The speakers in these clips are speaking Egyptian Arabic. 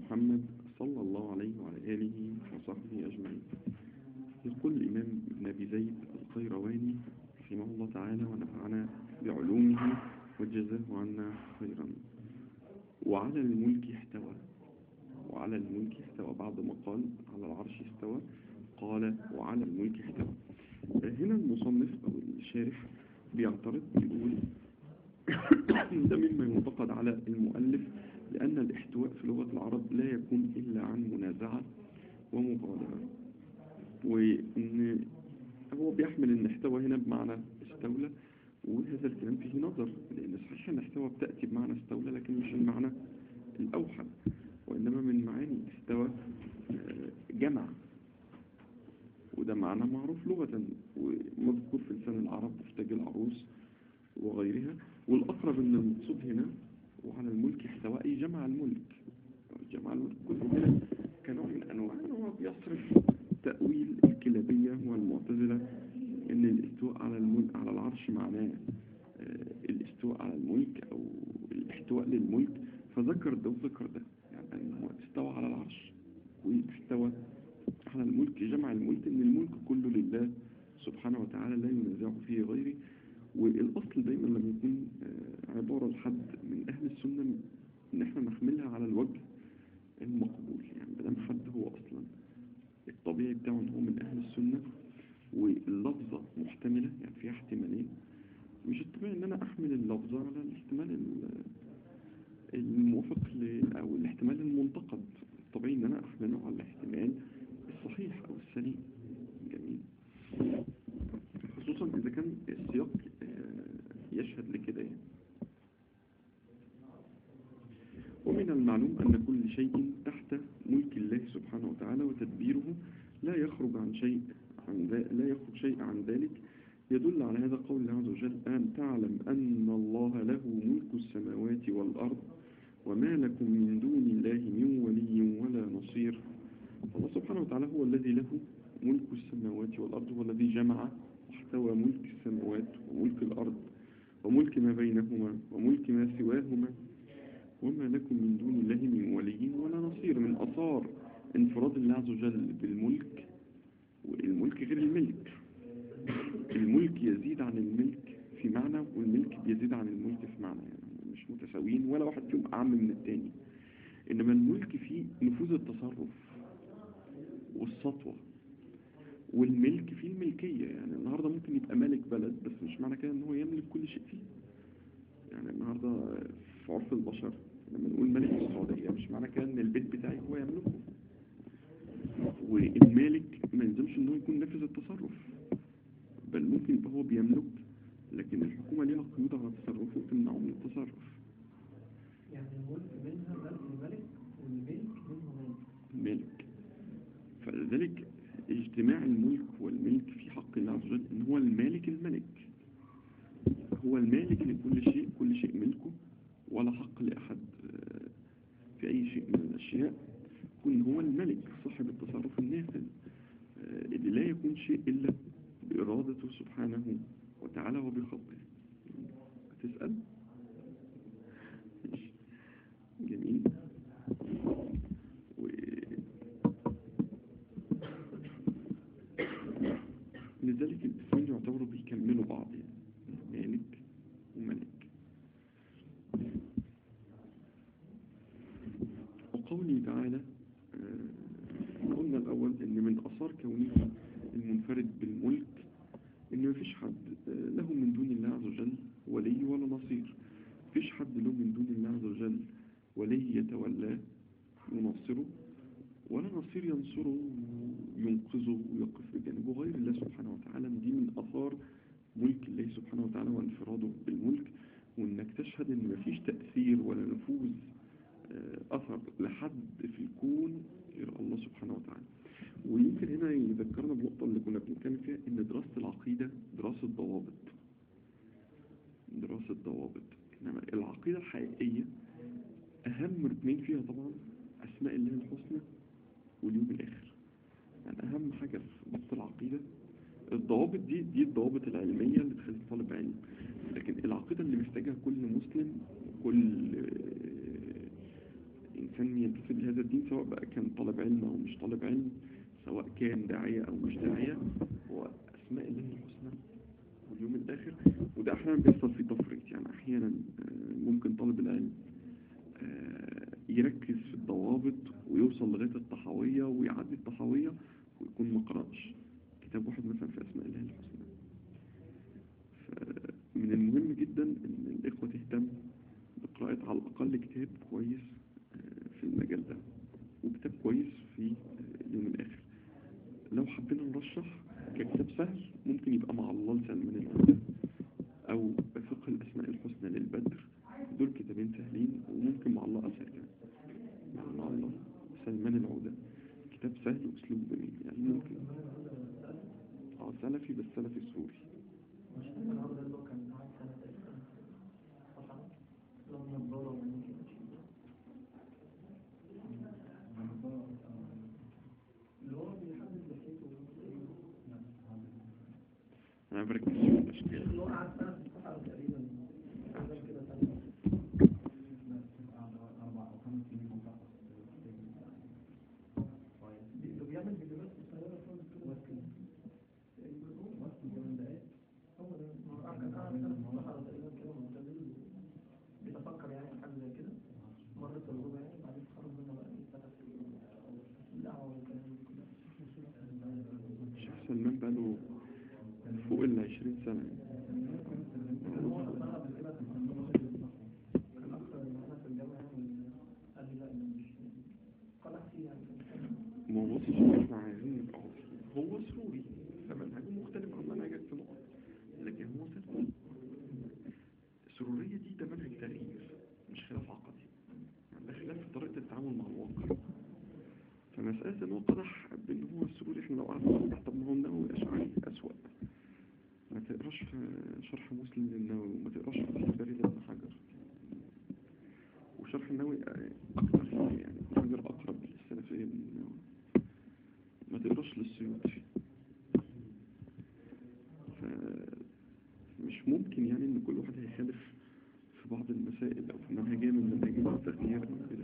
محمد صلى الله عليه وعلى آله وصحبه أجمعين يقول الإمام ابن أبي زيد القيرواني رحمه الله تعالى ونفعنا بعلومه وجزاه عنا خيرا وعلى الملك احتوى وعلى الملك احتوى بعد ما قال على العرش استوى قال وعلى الملك احتوى هنا المصنف أو الشارح بيعترض بيقول ده مما ينتقد على المؤلف لأن الاحتواء في لغة العرب لا يكون إلا عن منازعة ومغالبة وإن هو بيحمل ان احتوى هنا بمعنى استولى وهذا الكلام فيه نظر لأن صحيح ان احتوى بتأتي بمعنى استولى لكن مش المعنى الأوحد وإنما من معاني استوى جمع وده معنى معروف لغة ومذكور في لسان العرب تحتاج العروس وغيرها والأقرب أن المقصود هنا وعلى الملك احتوى أي جمع الملك جمع الملك كله هنا كنوع من أنواع هو بيصرف تأويل الكلابية والمعتزلة أن الاستواء على الملك على العرش معناه الاستواء على الملك أو الاحتواء للملك فذكر ده وذكر ده يعني أنه استوى على العرش واستوى على الملك جمع الملك أن الملك كله لله سبحانه وتعالى لا ينازعه فيه غيره والأصل دايما لما يكون عبارة لحد من أهل السنة إن احنا نحملها على الوجه المقبول يعني بدل حد هو أصلا الطبيعي بتاعه إن هو من أهل السنة واللفظة محتملة يعني فيها احتمالين مش الطبيعي إن أنا أحمل اللفظة على الاحتمال الموافق أو الاحتمال المنتقد الطبيعي إن أنا أحمله على الاحتمال الصحيح أو السليم جميل خصوصا إذا كان السياق يشهد لكده يعني ومن المعلوم أن كل شيء تحت ملك الله سبحانه وتعالى وتدبيره لا يخرج عن شيء عن لا يخرج شيء عن ذلك يدل على هذا قول الله عز وجل أن تعلم أن الله له ملك السماوات والأرض وما لكم من دون الله من ولي ولا نصير الله سبحانه وتعالى هو الذي له ملك السماوات والأرض هو الذي جمع واحتوى ملك السماوات وملك الأرض وملك ما بينهما وملك ما سواهما وما لكم من دون الله من ولي ولا نصير من أثار انفراد الله عز وجل بالملك والملك غير الملك الملك يزيد عن الملك في معنى والملك بيزيد عن الملك في معنى يعني مش متساويين ولا واحد فيهم أعم من التاني إنما الملك فيه نفوذ التصرف والسطوة والملك فيه الملكية يعني النهاردة ممكن يبقى مالك بلد بس مش معنى كده ان هو يملك كل شيء فيه يعني النهاردة في عرف البشر لما نقول ملك السعودية مش معنى كده ان البيت بتاعي هو يملكه والمالك ما يلزمش ان هو يكون نافذ التصرف بل ممكن يبقى هو بيملك لكن الحكومة ليها قيود على تصرفه تمنعه من التصرف يعني الملك منها الملك والملك منه ملك ملك فلذلك اجتماع الملك والملك في حق الله عز وجل ان هو المالك الملك هو المالك لكل شيء كل شيء ملكه ولا حق لأحد في أي شيء من الأشياء كن هو الملك صاحب التصرف النافذ اللي لا يكون شيء إلا بإرادته سبحانه وتعالى وبخطه هتسأل جميل لذلك الاسمين يعتبروا بيكملوا بعض يعني مالك وملك وقوله تعالى قلنا الأول أن من أثار كونه المنفرد بالملك أن مفيش حد له من دون الله عز وجل ولي ولا نصير مفيش حد له من دون الله عز وجل ولي يتولاه ينصره ولا نصير ينصره ينقذه ويقف بجانبه غير الله سبحانه وتعالى دي من أثار ملك الله سبحانه وتعالى وانفراده بالملك وانك تشهد ان مفيش تأثير ولا نفوذ أثر لحد في الكون غير الله سبحانه وتعالى ويمكن هنا يذكرنا بنقطة اللي كنا بنتكلم فيها ان دراسة العقيدة دراسة ضوابط دراسة ضوابط إنما العقيدة الحقيقية أهم ركنين فيها طبعا أسماء الله الحسنى واليوم الآخر يعني أهم حاجة في نقطة العقيدة الضوابط دي دي الضوابط العلمية اللي تخلي طالب علم لكن العقيدة اللي محتاجها كل مسلم كل إنسان ينتسب لهذا الدين سواء بقى كان طالب علم أو مش طالب علم سواء كان داعية أو مش داعية هو أسماء الله الحسنى واليوم الآخر وده أحيانا بيحصل في تفريط يعني أحيانا آه، ممكن طالب العلم آه، يركز في الضوابط ويوصل لغاية الطحاوية ويعدي الطحاوية ويكون ما قرأش كتاب واحد مثلا في أسماء الله الحسنى فمن المهم جدا إن الإخوة تهتم بقراءة على الأقل كتاب كويس آه، في المجال ده وكتاب كويس في آه، يوم الآخر لو حبينا نرشح ككتاب سهل ممكن يبقى مع الله لسلمان الهدى أو فقه الأسماء الحسنى للبدر دول كتابين سهلين وممكن مع الله أسهل كمان مع الله سلمان العودة كتاب سهل وأسلوب جميل يعني ممكن اه سلفي بس سلفي سوري مش فاكر النهارده اللي هو كان قاعد سنة تقريبا طبعا لو نضارة وممكن اللي هو بيحدد لحيته أنا بركز في الأشكال اللي هو قاعد سنة في الصحراء تقريبا عمل كده سنة اللي بيعمل فيديوهات قصيرة خالص كده هو ده ما هو قاعد- كان قاعد سنة في الصحراء تقريبا كده معتزل بيتفكر يعني في حاجة زي كده مرة تجربة يعني بعدين تخرج منها بقى ايه فتح الدعوة والكلام ده كله الشيخ سلمان بقاله فوق ال 20 سنة كان هو أصلا قبل كده كان كان أكتر من أنا في الجامعة يعني قال لي لا ده مش قال أختي يعني كان ما هو بص احنا عايزين نبقى واضحين. هو سوري فمنهجه مختلف عن منهجك في نقط لكن هو سلفي السرورية دي ده منهج تغيير مش خلاف عقدي يعني ده خلاف في طريقة التعامل مع الواقع فمسألة ان هو قدح بان هو السروري احنا لو قعدنا نقدح طب ما هو النووي اشعري اسوأ ما تقراش في شرح مسلم للنووي وما تقراش في فتح الباري لابن حجر وشرح النووي اكتر يعني ابن حجر اقرب للسلفية من النووي ما تقراش للسيوطي فمش ممكن يعني ان كل واحد هيخالف في بعض المسائل او في منهجية من منهجية التغيير او كده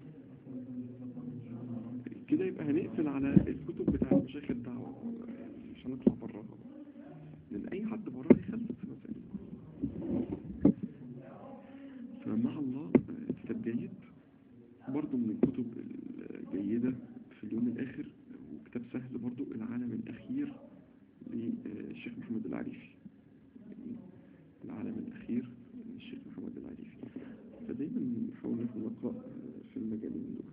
كده يبقى هنقفل على الكتب بتاع مشايخ الدعوة مش هنطلع براها لان اي حد براها يخالف في مسائل فمع الله آه، كتاب جيد برضو من الكتب الجيدة في اليوم الآخر وكتاب سهل برضو العالم الأخير للشيخ محمد العريفي العالم الأخير للشيخ محمد العريفي فدايما نحاول نحن نقرأ في المجالين دول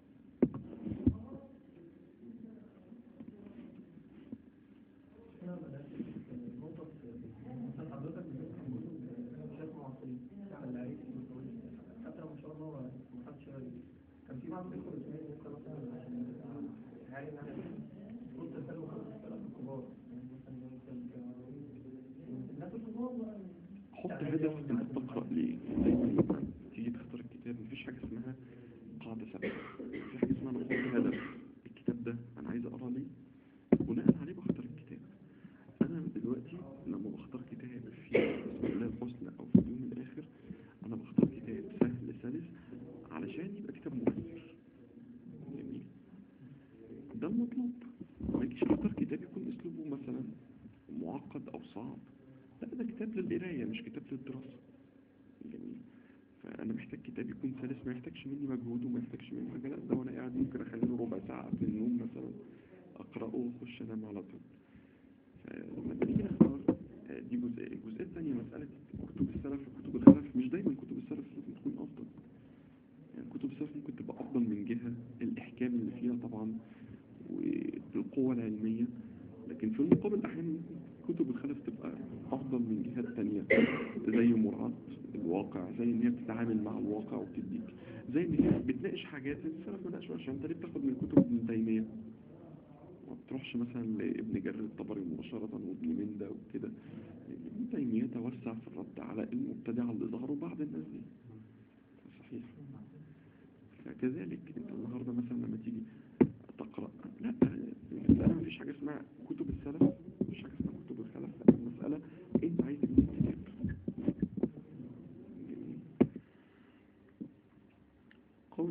هنا بدأت نقطة مثلا حضرتك بتفهم كتب شيخ معاصرين يعني العريف حتى لو إن شاء الله ما خدش بالي كان في بعض الإخوة بتسمعني ممكن مثلا عشان عالم يعني قلت أسأله كتب السلف الكبار يعني مثلا زي كان- الناس الكبار بقى حط هدف انت تقرأ ليه دايما لما تيجي تختار الكتاب مفيش حاجة اسمها قاعدة ثابتة في حاجة اسمها انا بحط هدف الكتاب ده انا عايز اقرا ليه بناء عليه بختار الكتاب انا دلوقتي لما بختار كتاب في اسم الله الحسنى او في اليوم الاخر انا بختار كتاب سهل سلس علشان يبقى كتاب مؤثر جميل ده المطلوب ما يجيش اختار كتاب يكون اسلوبه مثلا معقد او صعب لا ده كتاب للقراية مش كتاب للدراسة جميل فأنا محتاج كتاب يكون سلس ما يحتاجش مني مجهود وما يحتاجش مني حاجة لا ده وأنا قاعد ممكن أخليه ربع ساعة قبل النوم مثلا أقرأه وأخش أنام على طول فلما نيجي نختار آه، دي جزئية الجزئية الثانية مسألة كتب السلف وكتب الخلف مش دايما كتب السلف لازم تكون أفضل يعني كتب السلف ممكن تبقى أفضل من جهة الإحكام اللي فيها طبعا والقوة العلمية لكن في المقابل أحيانا ممكن كتب الخلف تبقى أفضل من جهات تانية زي مراعاة الواقع زي إن هي بتتعامل مع الواقع وبتديك زي إن هي بتناقش حاجات السلف ما ناقشوهاش أنت ليه بتاخد من كتب ابن تيمية ما بتروحش مثلا لابن جرير الطبري مباشرة وابن مندة وكده ابن تيمية توسع في الرد على المبتدعة اللي ظهروا بعد الناس دي صحيح فكذلك انت النهاردة مثلا لما تيجي تقرأ لا المسألة مفيش حاجة اسمها كتب السلف مفيش حاجة اسمها كتب الخلف لا المسألة انت عايز تجيب كتاب جميل. قول الله عز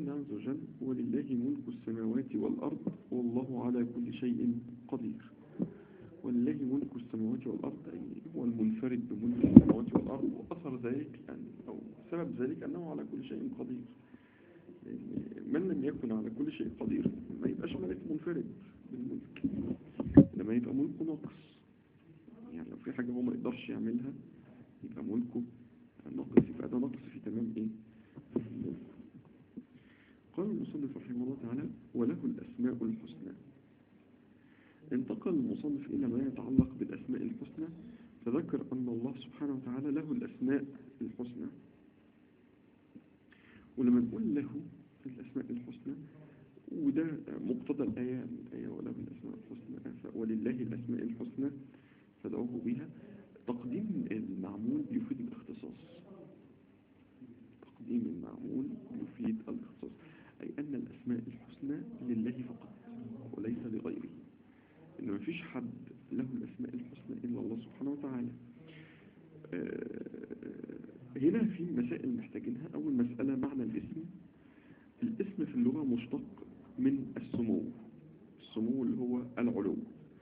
وجل ولله ملك السماوات والأرض والله على كل شيء قدير ولله ملك السماوات والأرض أي هو المنفرد بملك السماوات والأرض وأثر ذلك أن أو سبب ذلك أنه على كل شيء قدير لأن من لم يكن على كل شيء قدير ما يبقاش ملك منفرد بالملك لما يبقى ملكه ناقص يعني لو في حاجة هو ما يقدرش يعملها يبقى ملكه ناقص يبقى ده نقص في تمام ايه الملك قال المصنف رحمه الله تعالى وله الأسماء الحسنى انتقل المصنف إلى ما يتعلق بالأسماء الحسنى فذكر أن الله سبحانه وتعالى له الأسماء الحسنى ولما نقول له الأسماء الحسنى وده مقتضى الآية الآية وله الأسماء الحسنى ولله الأسماء الحسنى فدعوه بها تقديم المعمول يفيد الاختصاص تقديم المعمول يفيد الاختصاص أي أن الأسماء الحسنى لله فقط وليس لغيره إن ما فيش حد له الأسماء الحسنى إلا الله سبحانه وتعالى هنا في مسائل محتاجينها أول مسألة معنى الاسم الاسم في اللغة مشتق من السمو السمو اللي هو العلو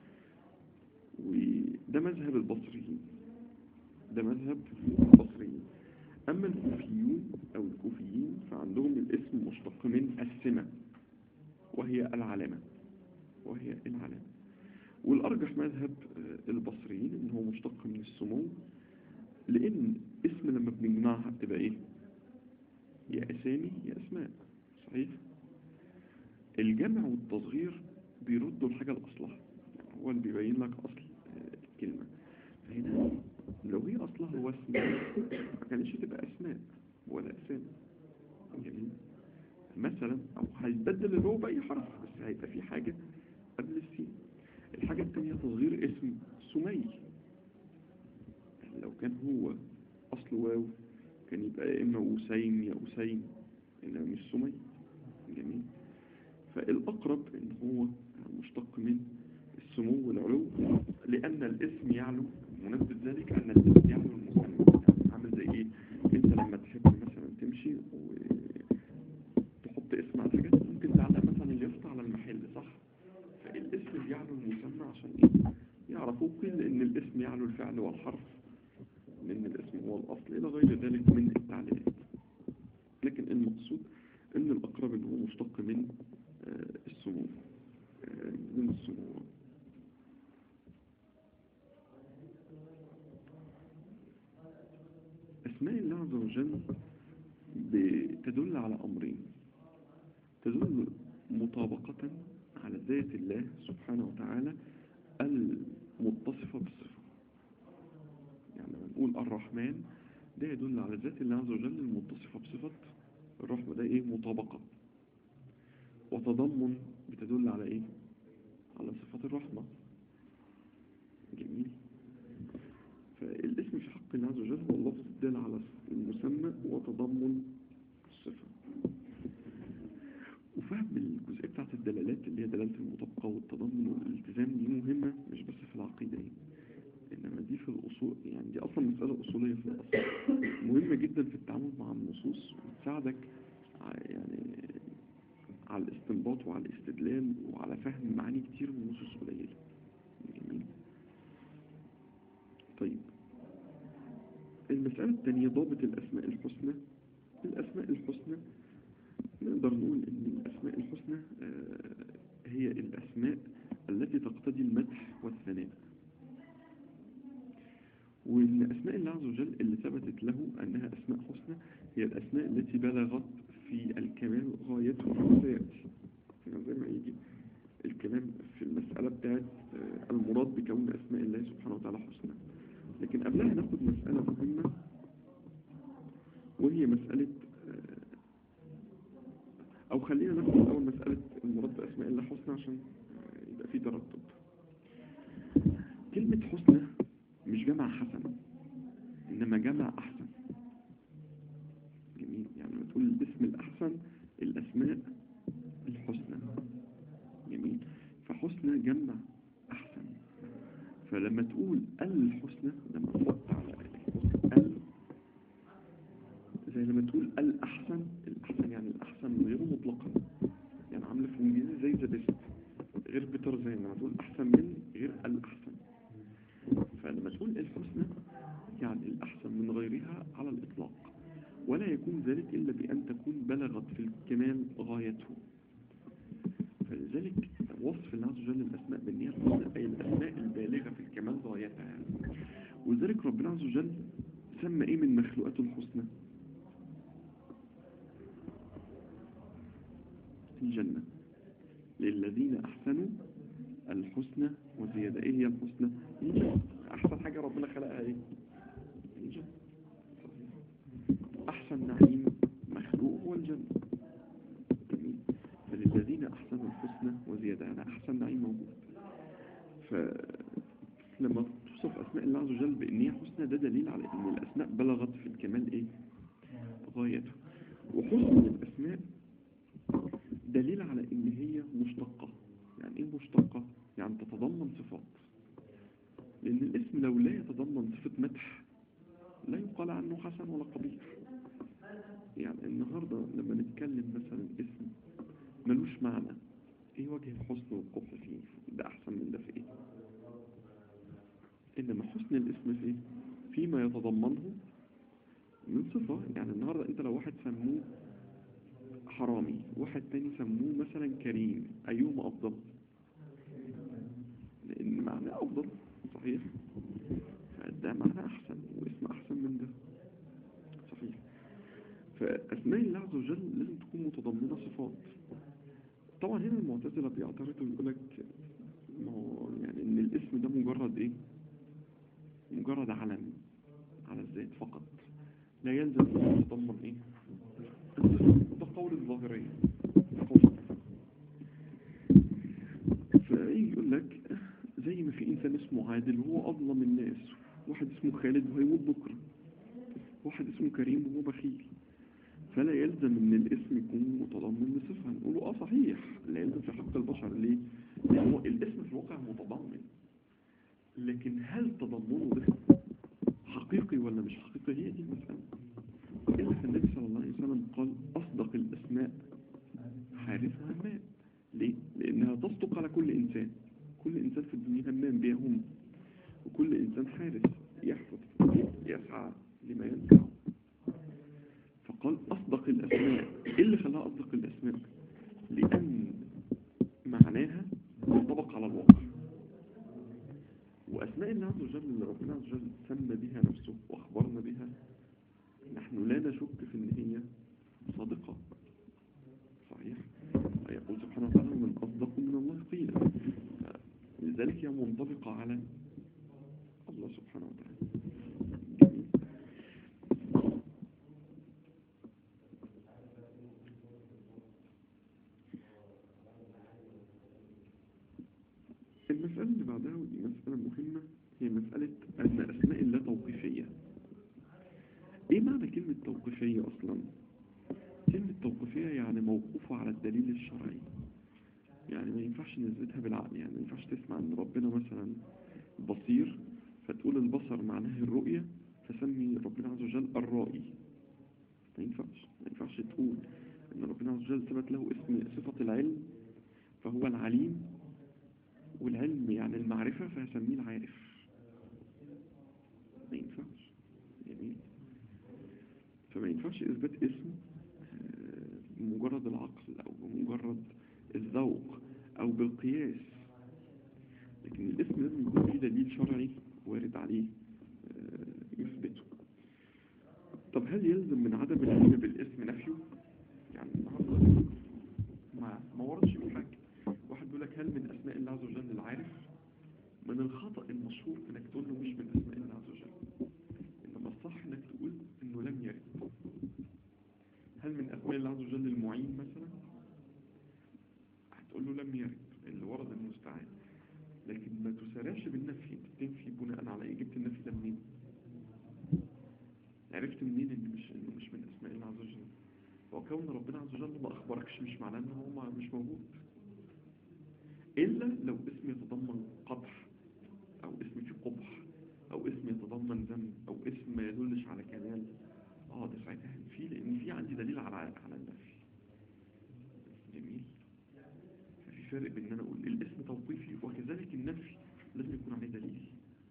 وده مذهب البصريين ده مذهب البصريين أما الكوفيون أو الكوفيين فعندهم الاسم مشتق من السمة وهي العلامة وهي العلامة والأرجح مذهب البصريين إن هو مشتق من السمو لأن اسم لما بنجمعها بتبقى إيه؟ يا أسامي يا أسماء صحيح؟ الجمع والتصغير بيردوا الحاجة لأصلها يعني هو اللي بيبين لك أصل الكلمة فهنا لو هي أصلها هو اسم ما كانش تبقى أسماء ولا أسامي جميل مثلا أو هيتبدل الواو بأي حرف بس هيبقى في حاجة قبل السين الحاجة التانية تصغير اسم سمي لو كان هو أصل واو كان يبقى يا إما وسيم يا أسيم إنما مش سمي جميل فالأقرب إن هو مشتق من السمو والعلو لأن الاسم يعلو مناسبة ذلك أن الاسم يعلو المسمى يعني عامل زي إيه أنت لما تحب مثلا تمشي وتحط اسم على حاجة ممكن تعلق مثلا اليافطة على المحل صح فالاسم بيعلو المسمى عشان إيه يعرفوا قيل إن الاسم يعلو الفعل والحرف من الاسم هو الأصل إلى غير ذلك من التعليلات لكن المقصود إن الأقرب إن هو مشتق من السمو من السمو أسماء الله عز وجل بتدل على أمرين تدل مطابقة على ذات الله سبحانه وتعالى المتصفة بالصفة يعني لما نقول الرحمن ده يدل على ذات الله عز وجل المتصفة بصفة الرحمة ده ايه مطابقة وتضمن بتدل على ايه على صفة الرحمة جميل فالاسم في حق الله عز وجل هو اللفظ الدال على المسمى وتضمن الصفة وفهم الجزئية بتاعت الدلالات اللي هي دلالة المطابقة والتضمن والالتزام دي مهمة مش بس في العقيدة يعني. إنما دي في الأصول يعني دي أصلا مسألة أصولية في الأصل مهمة جدا في التعامل مع النصوص وتساعدك يعني على الاستنباط وعلى الاستدلال وعلى فهم معاني كتير من نصوص قليلة جميل طيب المسألة الثانية ضابط الأسماء الحسنى الأسماء الحسنى نقدر نقول إن الأسماء الحسنى هي الأسماء التي تقتضي المدح والثناء وإن أسماء الله عز وجل اللي ثبتت له أنها أسماء حسنى هي الأسماء التي بلغت في الكمال غايته كما سيأتي زي ما يجي الكلام في المسألة بتاعت المراد بكون أسماء الله سبحانه وتعالى حسنى لكن قبلها ناخد مسألة مهمة وهي مسألة أو خلينا ناخد أول مسألة المراد بأسماء الله حسنى عشان يبقى في ترتب كلمة حسنى مش جمع حسن إنما جمع أحسن جميل يعني لما تقول الاسم الأحسن الأسماء الحسنى جميل فحسنى جمع أحسن فلما تقول الحسنى لما تحط على ال زي لما تقول الأحسن الأحسن يعني الأحسن غير مطلق إطلاقا يعني عاملة في الإنجليزي زي ذا بيست غير بيتر زي ما تقول أحسن من غير الأحسن فلما تقول الحسنى يعني الأحسن من غيرها على الإطلاق ولا يكون ذلك إلا بأن تكون بلغت في الكمال غايته فلذلك وصف الله عز وجل الأسماء بالنية الحسنى أي الأسماء البالغة في الكمال غايتها يعني. ولذلك ربنا عز وجل سمى إيه من مخلوقاته الحسنى الجنة للذين أحسنوا الحسنى وزيادة إيه هي الحسنى الجنة أحسن حاجة ربنا خلقها إيه الجنة أحسن نعيم مخلوق هو الجنة جميل فللذين أحسنوا الحسنى وزيادة أنا أحسن نعيم موجود فلما توصف أسماء الله عز وجل بأن هي حسنى ده دليل على أن الأسماء بلغت في الكمال إيه غايته وحسن الأسماء دليل على ان هي مشتقة يعني ايه مشتقة يعني تتضمن صفات لان الاسم لو لا يتضمن صفة مدح لا يقال عنه حسن ولا قبيح يعني النهاردة لما نتكلم مثلا اسم ملوش معنى ايه وجه الحسن والقبح فيه ده احسن من ده في ايه انما حسن الاسم في ايه فيما يتضمنه من صفة يعني النهاردة انت لو واحد سموه حرامي واحد تاني سموه مثلا كريم أيهما أفضل لأن معناه أفضل صحيح فده معناه أحسن واسم أحسن من ده صحيح فأسماء الله عز وجل لازم تكون متضمنة صفات طبعا هنا المعتزلة بيعترضوا ويقول لك ما هو يعني إن الاسم ده مجرد إيه مجرد علم على الذات فقط لا يلزم أن يتضمن إيه ده قول الظاهرية فيجي يقول لك زي ما في إنسان اسمه عادل وهو أظلم الناس واحد اسمه خالد وهيموت بكرة واحد اسمه كريم وهو بخيل فلا يلزم ان الاسم يكون متضمن لصفة نقوله اه صحيح لا يلزم في حق البشر ليه؟ لأن هو الاسم في الواقع متضمن لكن هل تضمنه ده حقيقي ولا مش حقيقي هي دي المسألة إلا فالنبي صلى الله عليه وسلم قال أصدق الأسماء حارس همام ليه؟ لأنها تصدق على كل إنسان كل إنسان في الدنيا همام بيهم وكل إنسان حارس يحرس يسعى لما ينفعه فقال أصدق الأسماء إيه اللي خلاها أصدق الأسماء لأن معناها منطبق على الواقع وأسماء الله عز وجل اللي ربنا عز وجل سمى بها نفسه وأخبرنا بها نحن لا نشك في ان هي صادقة صحيح يقول سبحانه وتعالى من أصدق من الله قيلا لذلك هي منطبقة على الله سبحانه وتعالى جميل المسألة اللي بعدها ودي مسألة مهمة هي مسألة أن أسماء الله توقيفية ايه معنى كلمة توقيفية اصلا كلمة توقيفية يعني موقوفة على الدليل الشرعي يعني ما ينفعش نثبتها بالعقل يعني ما ينفعش تسمع ان ربنا مثلا بصير فتقول البصر معناه الرؤية فسمي ربنا عز وجل الرائي ما ينفعش ما ينفعش تقول ان ربنا عز وجل ثبت له اسم صفة العلم فهو العليم والعلم يعني المعرفة فهسميه العارف ما ينفعش جميل فما ينفعش إثبات اسم بمجرد العقل أو بمجرد الذوق أو بالقياس لكن الاسم لازم يكون فيه دليل شرعي وارد عليه يثبته طب هل يلزم من عدم العلم بالاسم نفيه؟ يعني النهارده ما ما وردش في حاجة واحد بيقول لك هل من أسماء الله عز وجل العارف؟ من الخطأ المشهور انك تقول له مش من أسماء الله عز وجل إنما الصح انك تقول انه لم يرد هل من أسماء الله عز وجل المعين مثلا هتقول له لم يرد اللي ورد المستعان لكن ما تسارعش بالنفي تنفي بناء على ايه جبت النفي ده منين عرفت منين ان مش انه مش من اسماء الله عز وجل وكون ربنا عز وجل ما اخبركش مش معناه ان هو ما- مش موجود الا لو اسم يتضمن قبح او اسم فيه قبح او اسم يتضمن ذنب او اسم ما يدلش على كمال اه ده ساعتها هنفيه لان في عندي دليل على على النفي فرق بين ان انا اقول الاسم توقيفي وكذلك النفي لازم يكون عليه دليل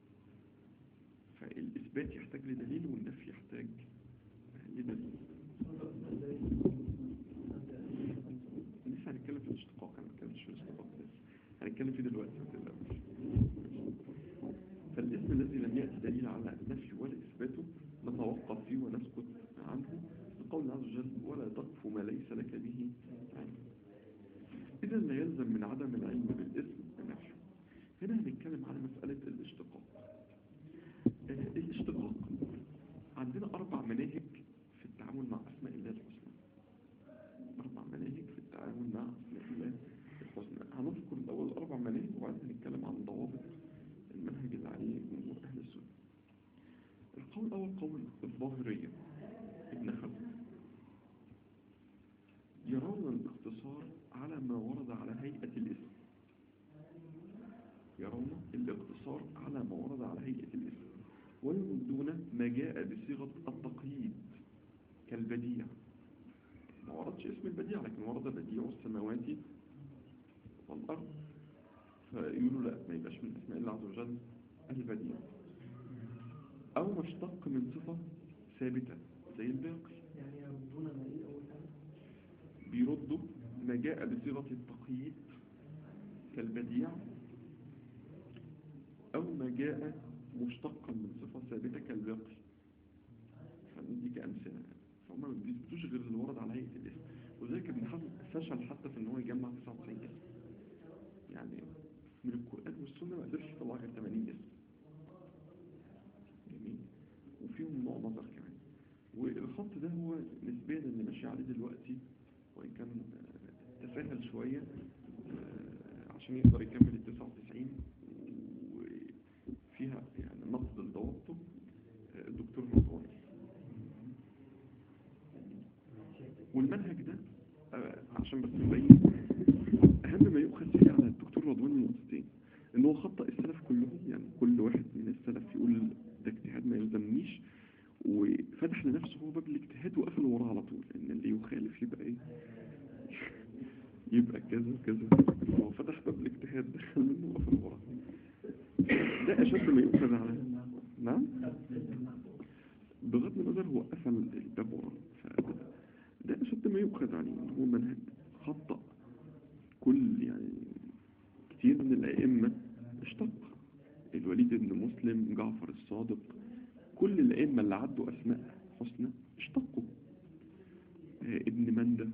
فالاثبات يحتاج لدليل والنفي يحتاج لدليل لسه هنتكلم في الاشتقاق انا ما اتكلمتش في الاشتقاق لسه هنتكلم فيه دلوقتي ما تقلقوش فالاسم الذي لم يأتي دليل على نفي ولا إثباته نتوقف فيه ونسكت عنه لقول الله عز وجل ولا تقف ما ليس لك به علم إذا لا يلزم من عدم العلم بالاسم النفي هنا هنتكلم على مسألة الاشتقاق آه، الاشتقاق عندنا أربع مناهج في التعامل مع أسماء الله الحسنى أربع مناهج في التعامل مع أسماء الله الحسنى هنذكر الأول أربع مناهج وبعدين هنتكلم عن ضوابط المنهج اللي عليه جمهور أهل السنة القول الأول قول الظاهرية ابن خزم يرون الاقتصار على ما ورد على هيئة الاسم يرون الاقتصار على ما ورد على هيئة الاسم ويردون ما جاء بصيغة التقييد كالبديع ما وردش اسم البديع لكن ورد بديع السماوات والأرض فيقولوا لا ما يبقاش من اسماء الله عز وجل البديع أو ما اشتق من صفة ثابتة زي الباقي يعني يردون ما ايه اول حاجه بيردوا ما جاء بصيغة التقييد كالبديع أو ما جاء مشتقا من صفة ثابتة كالباقي فنديك أمثلة فهم ما بيثبتوش غير اللي ورد على هيئة الاسم وذلك ابن حزم فشل حتى في ان هو يجمع 99 اسم يعني من القرآن والسنة ما قدرش يطلع غير 80 اسم جميل وفيهم نوع نظر كمان والخط ده هو نسبيا اللي ماشي عليه دلوقتي وإن كان آه، تساهل شوية آه، عشان يقدر يكمل ال 99 وفيها يعني نقد لضوابطه آه، الدكتور رضواني والمنهج ده آه، عشان بس نبين أهم ما يؤخذ فيه على الدكتور رضواني نقطتين إن هو خطأ السلف كلهم يعني كل واحد من السلف يقول ده اجتهاد ما يلزمنيش وفتح لنفسه هو باب الاجتهاد وقفل وراه على طول ان اللي يخالف يبقى ايه يبقى كذا كذا هو فتح باب الاجتهاد دخل منه وقفل وراه ده اشد ما يؤخذ على نعم بغض النظر هو قفل الباب وراه ف- ده اشد ما يؤخذ عليه ان هو منهج خطأ كل يعني كتير من الائمه اشتق الوليد بن مسلم جعفر الصادق كل الأئمة اللي عدوا أسماء حسنى اشتقوا آه، ابن مندة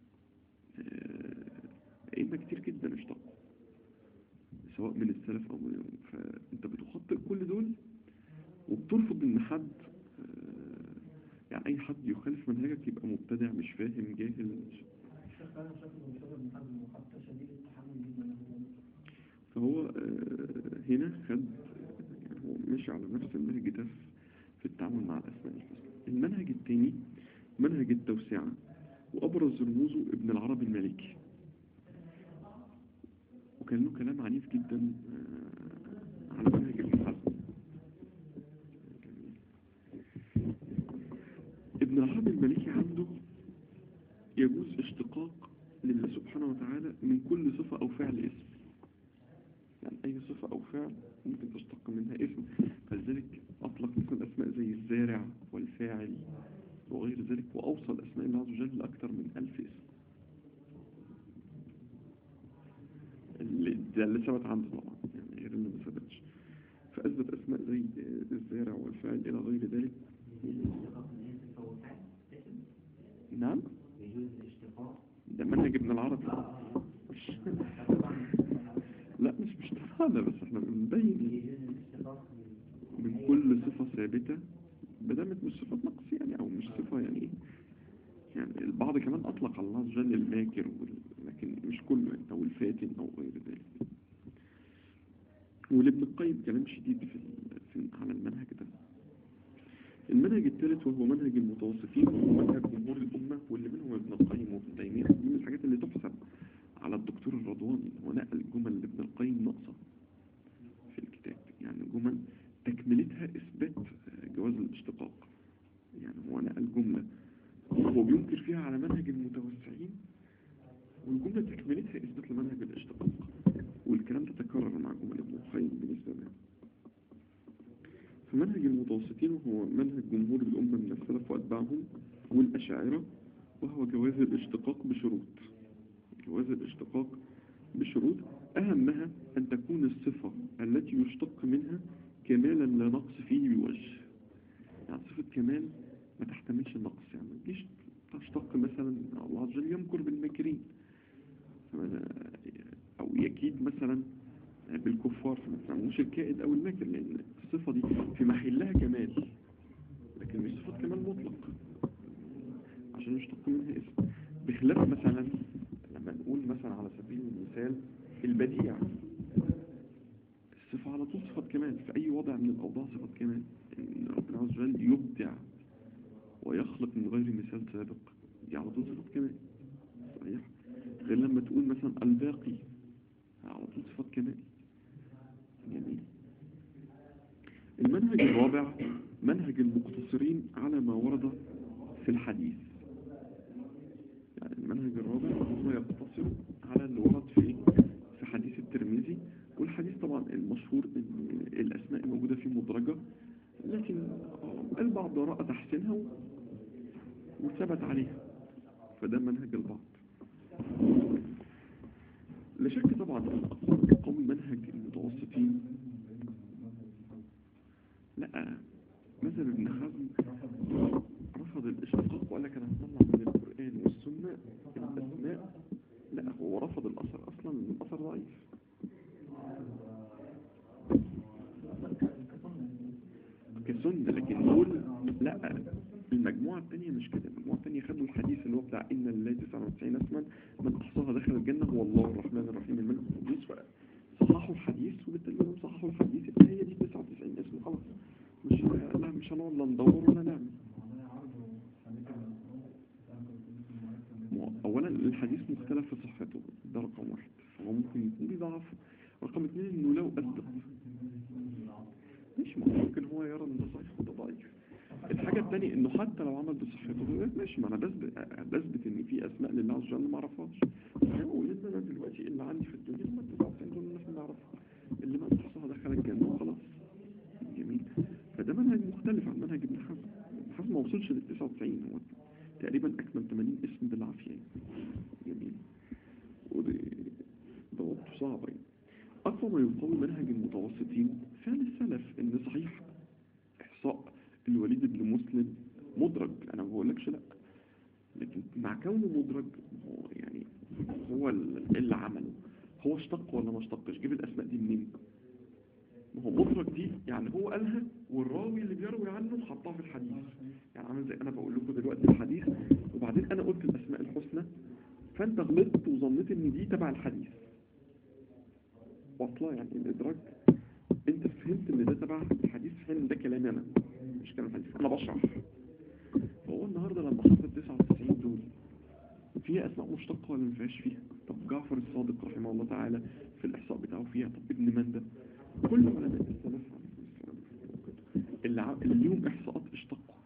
آه، أئمة كتير جدا اشتقوا سواء من السلف أو من فأنت بتخطئ كل دول وبترفض إن حد آه، يعني أي حد يخالف منهجك يبقى مبتدع مش فاهم جاهل مش الشيخ فعلا شكله مشابه بن حزم وحتى شديد التحمل جدا له. فهو آه، هنا خد يعني هو ماشي على نفس المنهج ده في- في التعامل مع الأسماء الحسنى المنهج الثاني منهج التوسعة وأبرز رموزه ابن العربي المالكي وكان له كلام عنيف جدا آه، على منهج ابن حزم ابن العربي المالكي عنده يجوز اشتقاق لله سبحانه وتعالى من كل صفة أو فعل اسم يعني أي صفة أو فعل ممكن تشتق منها اسم فلذلك أطلق مثلا أسماء زي الزارع والفاعل وغير ذلك وأوصل أسماء الله عز وجل لأكثر من ألف اسم اللي ده اللي ثبت عنده طبعا يعني غير اللي ما ثبتش فأثبت أسماء زي الزارع والفاعل إلى غير ذلك نعم يجوز الاشتقاق ده منهج ابن العربي مش لا مش مش تفعلنا بس احنا بنبين يجوز الاشتقاق من كل صفة ثابتة بدمت مش صفة نقص يعني أو مش صفة يعني إيه يعني البعض كمان أطلق على الله عز وجل الماكر وال- لكن مش كله يعني أو الفاتن أو غير ذلك ولابن القيم كلام شديد في, ال- في على المنهج ده المنهج الثالث وهو منهج المتوسطين وهو منهج جمهور الأمة واللي منهم ابن القيم وابن تيمية دي من الحاجات اللي تحسب على الدكتور الرضواني هو نقل جمل لابن القيم ناقصة في الكتاب يعني جمل تكملتها إثبات آه، جواز الاشتقاق يعني هو نقل جملة هو بينكر فيها على منهج المتوسعين والجملة تكملتها إثبات لمنهج الاشتقاق والكلام ده تكرر مع جمل ابن القيم بالنسبة له فمنهج المتوسطين هو منهج جمهور الأمة من السلف وأتباعهم والأشاعرة وهو جواز الاشتقاق بشروط جواز الاشتقاق بشروط أهمها أن تكون الصفة التي يشتق منها كمالا لا نقص فيه بوجه يعني صفة كمال ما تحتملش النقص يعني ما تجيش تشتق مثلا الله عز وجل يمكر بالماكرين فماذا- أو يكيد مثلا بالكفار فما تسموش الكائد أو الماكر لأن الصفة دي في محلها كمال لكن مش صفة كمال مطلق عشان يشتق منها اسم بخلاف مثلا لما نقول مثلا على سبيل المثال البديع الصفة على طول صفة كمال في أي وضع من الأوضاع صفة كمال إن ربنا عز وجل يبدع ويخلق من غير مثال سابق دي على طول صفة كمال صحيح غير لما تقول مثلا الباقي على طول صفة كمال جميل المنهج الرابع منهج المقتصرين على ما ورد في الحديث يعني المنهج الرابع هو يقتصر على اللي ورد في في حديث الترمذي والحديث طبعا المشهور ان الاسماء الموجودة فيه مدرجة لكن البعض رأى تحسينها و- وثبت عليها فده منهج البعض لا شك طبعا ان اقوى قوي منهج المتوسطين لا مثلا ابن حزم رفض الاشتقاق وقال لك انا هطلع من القرآن والسنة الاسماء لا هو رفض الاثر اصلا لأن الاثر ضعيف كسنة لكن دول لا المجموعة التانية مش كده المجموعة التانية خدوا الحديث اللي هو بتاع إن لله 99 اسما من أحصاها دخل الجنة هو الله الرحمن الرحيم الملك القدوس صححوا الحديث وبالتالي لهم صححوا الحديث يبقى هي دي 99 اسم خلاص مش لا مش هنقعد لا ندور ولا نعمل أولا الحديث مختلف في صحته ده رقم واحد فهو ممكن يكون بيضعف رقم اثنين إنه لو أثبت مش ممكن هو يرى ان ده صحيح وده ضعيف الحاجة التانية انه حتى لو عمل بصحته ماشي ما انا بثبت بثبت ان في اسماء لله عز وجل ما اعرفهاش هقول ان انا دلوقتي اللي عندي في الدنيا هم 99 دول الناس اللي اعرفها اللي ما تحصها دخل الجنة وخلاص جميل فده منهج مختلف عن منهج ابن حزم ابن حزم ما وصلش لل 99 هو تقريبا اكمل 80 اسم بالعافية يعني. جميل ودي ده وقت صعب يعني أقوى ما يقوي منهج المتوسطين فعل السلف إن صحيح إحصاء الوليد بن مسلم مدرج أنا ما بقولكش لأ لكن مع كونه مدرج هو يعني هو ال- اللي عمله هو اشتق ولا ما اشتقش جيب الأسماء دي منين ما هو مدرج دي يعني هو قالها والراوي اللي بيروي عنه حطها في الحديث يعني عامل زي أنا بقول لكم دلوقتي الحديث وبعدين أنا قلت الأسماء الحسنى فأنت غلطت وظنيت إن دي تبع الحديث واصلة يعني الإدراك أنت فهمت إن ده تبع الحديث في حين إن ده كلامي أنا مش كلام الحديث أنا بشرح فهو النهاردة لما حصل 99 دول فيها أسماء مشتقة ولا ما فيهاش فيها طب جعفر الصادق رحمه الله تعالى في الإحصاء بتاعه فيها طب ابن مندة كل علماء السلف عليهم السلام اللي, ع- اللي ليهم إحصاءات اشتقوا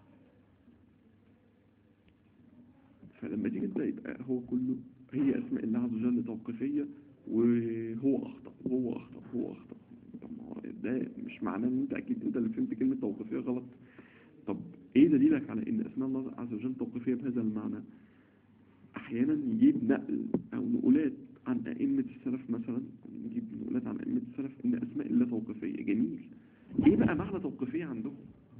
فلما تيجي انت يبقى هو كله هي اسماء الله عز وجل توقيفية وهو اخطأ وهو اخطأ وهو اخطأ طب ما هو ده مش معناه ان انت اكيد انت اللي فهمت كلمة توقيفية غلط طب ايه دليلك على ان اسماء الله عز وجل توقيفية بهذا المعنى احيانا يجيب نقل او نقولات عن ائمة السلف مثلا نجيب نقولات عن ائمة السلف ان اسماء الله توقيفية جميل ايه بقى معنى توقيفية عندهم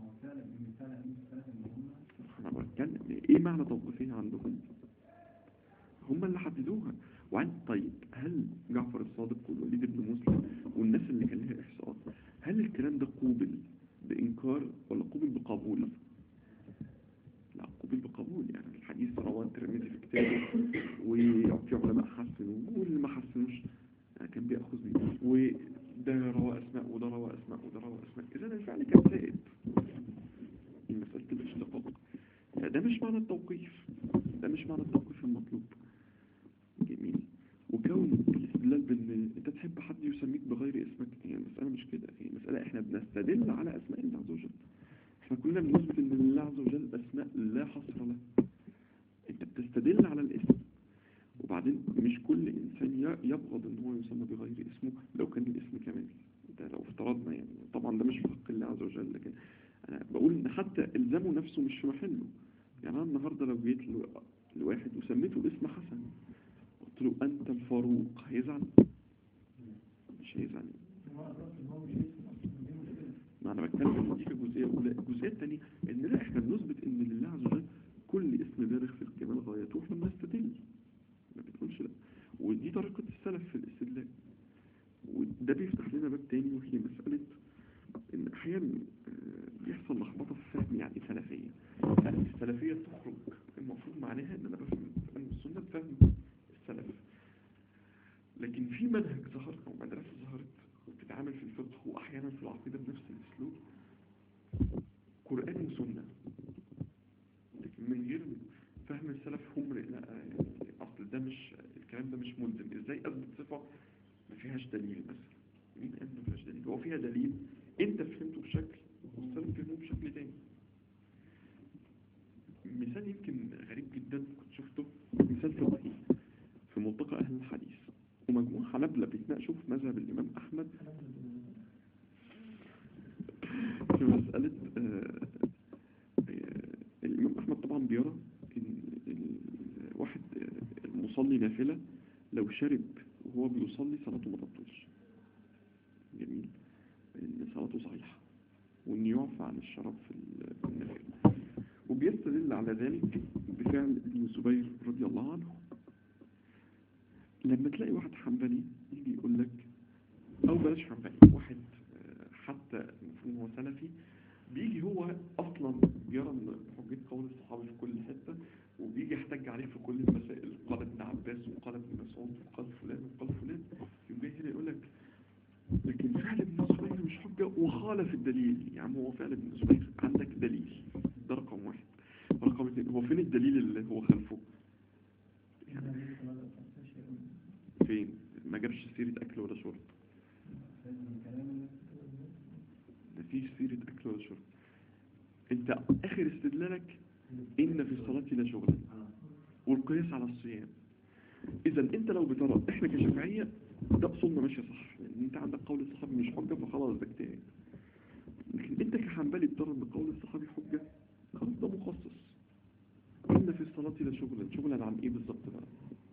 انا بتكلم ايه معنى توقيفية عندهم هم اللي حددوها وعن طيب هل جعفر الصادق والوليد بن مسلم والناس اللي كان لها احصاءات هل الكلام ده قوبل بانكار ولا قوبل بقبول لا قوبل بقبول يعني الحديث رواه الترمذي في كتابه وفي علماء حسنوا واللي ما حسنوش يعني كان بياخذ بيه وده روى اسماء وده روى اسماء وده روى اسماء اذا الفعل كان زائد مسألة الاشتقاق ده مش معنى التوقيف ده مش معنى التوقيف المطلوب جميل وكون الاستدلال بان انت تحب حد يسميك بغير اسمك هي المسألة مش كده هي مسألة احنا بنستدل على اسماء الله عز وجل احنا كلنا بنثبت ان لله عز وجل اسماء لا حصر لها انت بتستدل على الاسم وبعدين مش كل إنسان ي- يبغض إن هو يسمى بغير اسمه لو كان الاسم كمال ده لو افترضنا يعني طبعا ده مش في حق الله عز وجل لكن أنا بقول إن حتى إلزامه نفسه مش في محله يعني أنا النهاردة لو جيت ل- لواحد وسميته باسم حسن قلت له أنت الفاروق هيزعل مش هيزعل هو أدرك إن هو مش اسم أصلا دي مشكلة ما انا بتكلم ان دي كجزئيه اولى الجزئيه الثانيه ان لا احنا بنثبت ان لله عز وجل كل اسم بالغ في الكمال غايته احنا بنستدل ما بنقولش لا ودي طريقه السلف في الاستدلال وده بيفتح لنا باب تاني وهي مساله ان احيانا آه، بيحصل لخبطه في فهم يعني إيه سلفيه يعني السلفيه تخرج المفروض معناها ان انا بفهم فهم السنه بفهم السلف لكن في منهج ظهر او مدرسه ظهرت وبتتعامل في الفقه واحيانا في العقيده بنفس الاسلوب قران وسنه لكن من غير فهم السلف هم لا يعني اصل ده مش الكلام ده مش ملزم ازاي اثبت صفه ما فيهاش دليل مثلا مين قال ما فيهاش دليل هو فيها دليل انت فهمته بشكل والسلف فهمه بشكل تاني مثال يمكن غريب جدا كنت شفته مثال فقهي في ملتقى اهل الحديث ومجموعة حنبلة بيتناقشوا في مذهب الإمام أحمد في مسألة آه، آه، الإمام أحمد طبعا بيرى إن الواحد آه، المصلي نافلة لو شرب وهو بيصلي صلاته ما تبطلش جميل إن صلاته صحيحة وإن يعفى عن الشراب في ال- في النافلة وبيستدل على ذلك بفعل ابن الزبير رضي الله عنه لما تلاقي واحد حنبلي يجي يقول لك او بلاش حنبلي واحد آه، حتى المفروض هو سلفي بيجي هو اصلا يرى ان حجيه قول الصحابه في كل حته وبيجي يحتج عليه في كل المسائل قال ابن عباس وقال ابن مسعود وقال فلان وقال فلان يقوم جاي هنا يقول لك لكن فعل ابن الزبير مش حجه وخالف الدليل يا عم هو فعل ابن الزبير عندك دليل ده رقم واحد رقم اثنين هو فين الدليل اللي هو خلفه يعني فين ما جابش سيرة أكل ولا شرب مفيش سيرة أكل ولا شرب أنت آخر استدلالك إن في الصلاة لشغلا والقياس على الصيام إذا أنت لو بترى إحنا كشافعية ده أصولنا ماشية صح لأن أنت عندك قول الصحابي مش حجة فخلاص ده اجتهاد لكن أنت كحنبلي بترى إن قول الصحابي حجة خلاص ده مخصص إن في الصلاة لشغلا شغلا عن إيه بالظبط بقى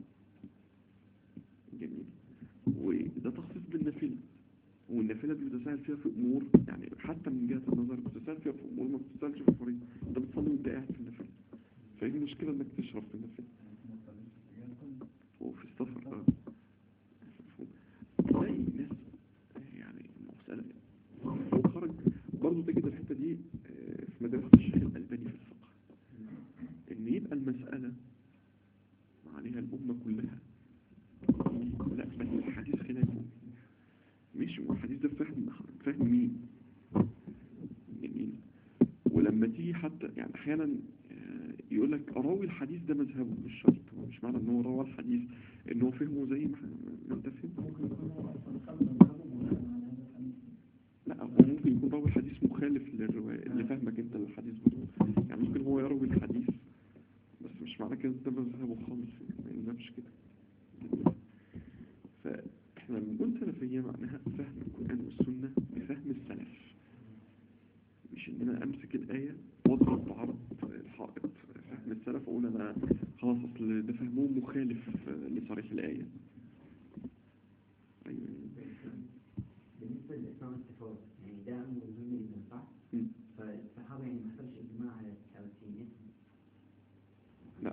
جميل وده تخصيص بالنافلة والنافلة دي بتساعد فيها في أمور يعني حتى من جهة النظر بتساعد فيها في أمور ما بتساعدش في الفريضة أنت بتصلي وأنت قاعد في النافلة فإيه المشكلة إنك تشرب في النافلة وفي السفر اه تلاقي ناس يعني مسألة هو خرج برضه تجد الحتة دي آه، في مدرسة الشيخ الألباني في الفقه إن يبقى المسألة عليها الأمة كلها لا بس الحديث خلافه مش هو الحديث ده فهم فهم مين جميل ولما تيجي حتى يعني احيانا آه، يقول لك راوي الحديث ده مذهبه مش شرط هو مش معنى ان هو روى الحديث ان هو فهمه زي ما ما انت فهمت ممكن يكون هو أصلا خلق مذهبه بناء على هذا الحديث لا هو ممكن يكون راوي الحديث مخالف للرواية اللي فاهمك انت للحديث برضه يعني ممكن هو يروي الحديث بس مش معنى كده ده مذهبه خالص يعني ده مش كده فاحنا لما بنقول سلفية معناها فهم القرآن والسنة بفهم السلف مش ان انا امسك الآية واضرب بعرض الحائط فهم السلف اقول انا خلاص اصل ده فهمهم مخالف لصريح الآية ايوه بالنسبة للإسلام الصفات يعني ده أمر مهم جدا صح؟ مم. فالصحابة يعني ما حصلش إجماع على التساويين لا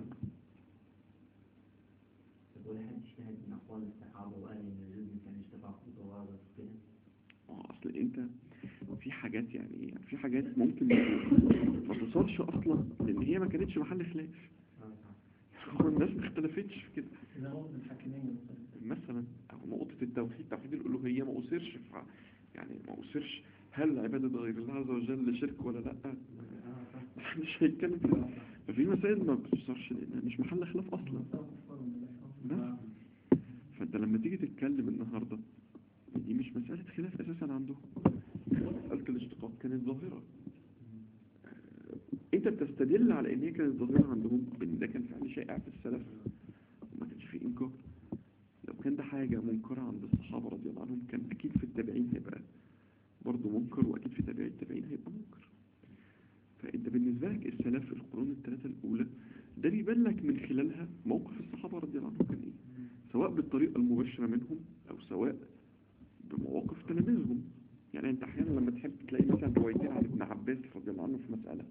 طب ولا حد اجتهد من أقوال الصحابة وقال إن الجزء كان اشتباك وتواضع وكده؟ اه اصل انت في حاجات يعني ايه في حاجات ممكن ما توصلش اصلا لان هي ما كانتش محل خلاف اه صح هو الناس ما اختلفتش في كده إذا هو من الحاكمية مثلا مثلا أو نقطة التوحيد توحيد الألوهية ما أثرش في يعني ما أثرش هل عبادة غير الله عز وجل شرك ولا لا محدش هيتكلم في ده ففي مسائل ما بتثرش لأنها مش محل خلاف أصلا بس فأنت لما تيجي تتكلم النهاردة دي مش مسألة خلاف أساسا عندهم مسألة الاشتقاق كانت ظاهرة آه، أنت بتستدل على إن هي كانت ظاهرة عندهم إن ده كان فعل شائع في السلف وما كانش فيه إنكار لو كان ده حاجة منكرة عند الصحابة رضي الله عنهم كان أكيد في التابعين هيبقى برضه منكر وأكيد في تابعي التابعين هيبقى منكر فأنت بالنسبة لك السلف القرون الثلاثة الأولى ده بيبان لك من خلالها موقف الصحابة رضي الله عنهم كان إيه سواء بالطريقة المباشرة منهم أو سواء بمواقف تلاميذهم يعني أنت أحيانا لما تحب تلاقي مثلا روايتين عن ابن عباس رضي الله عنه في مسألة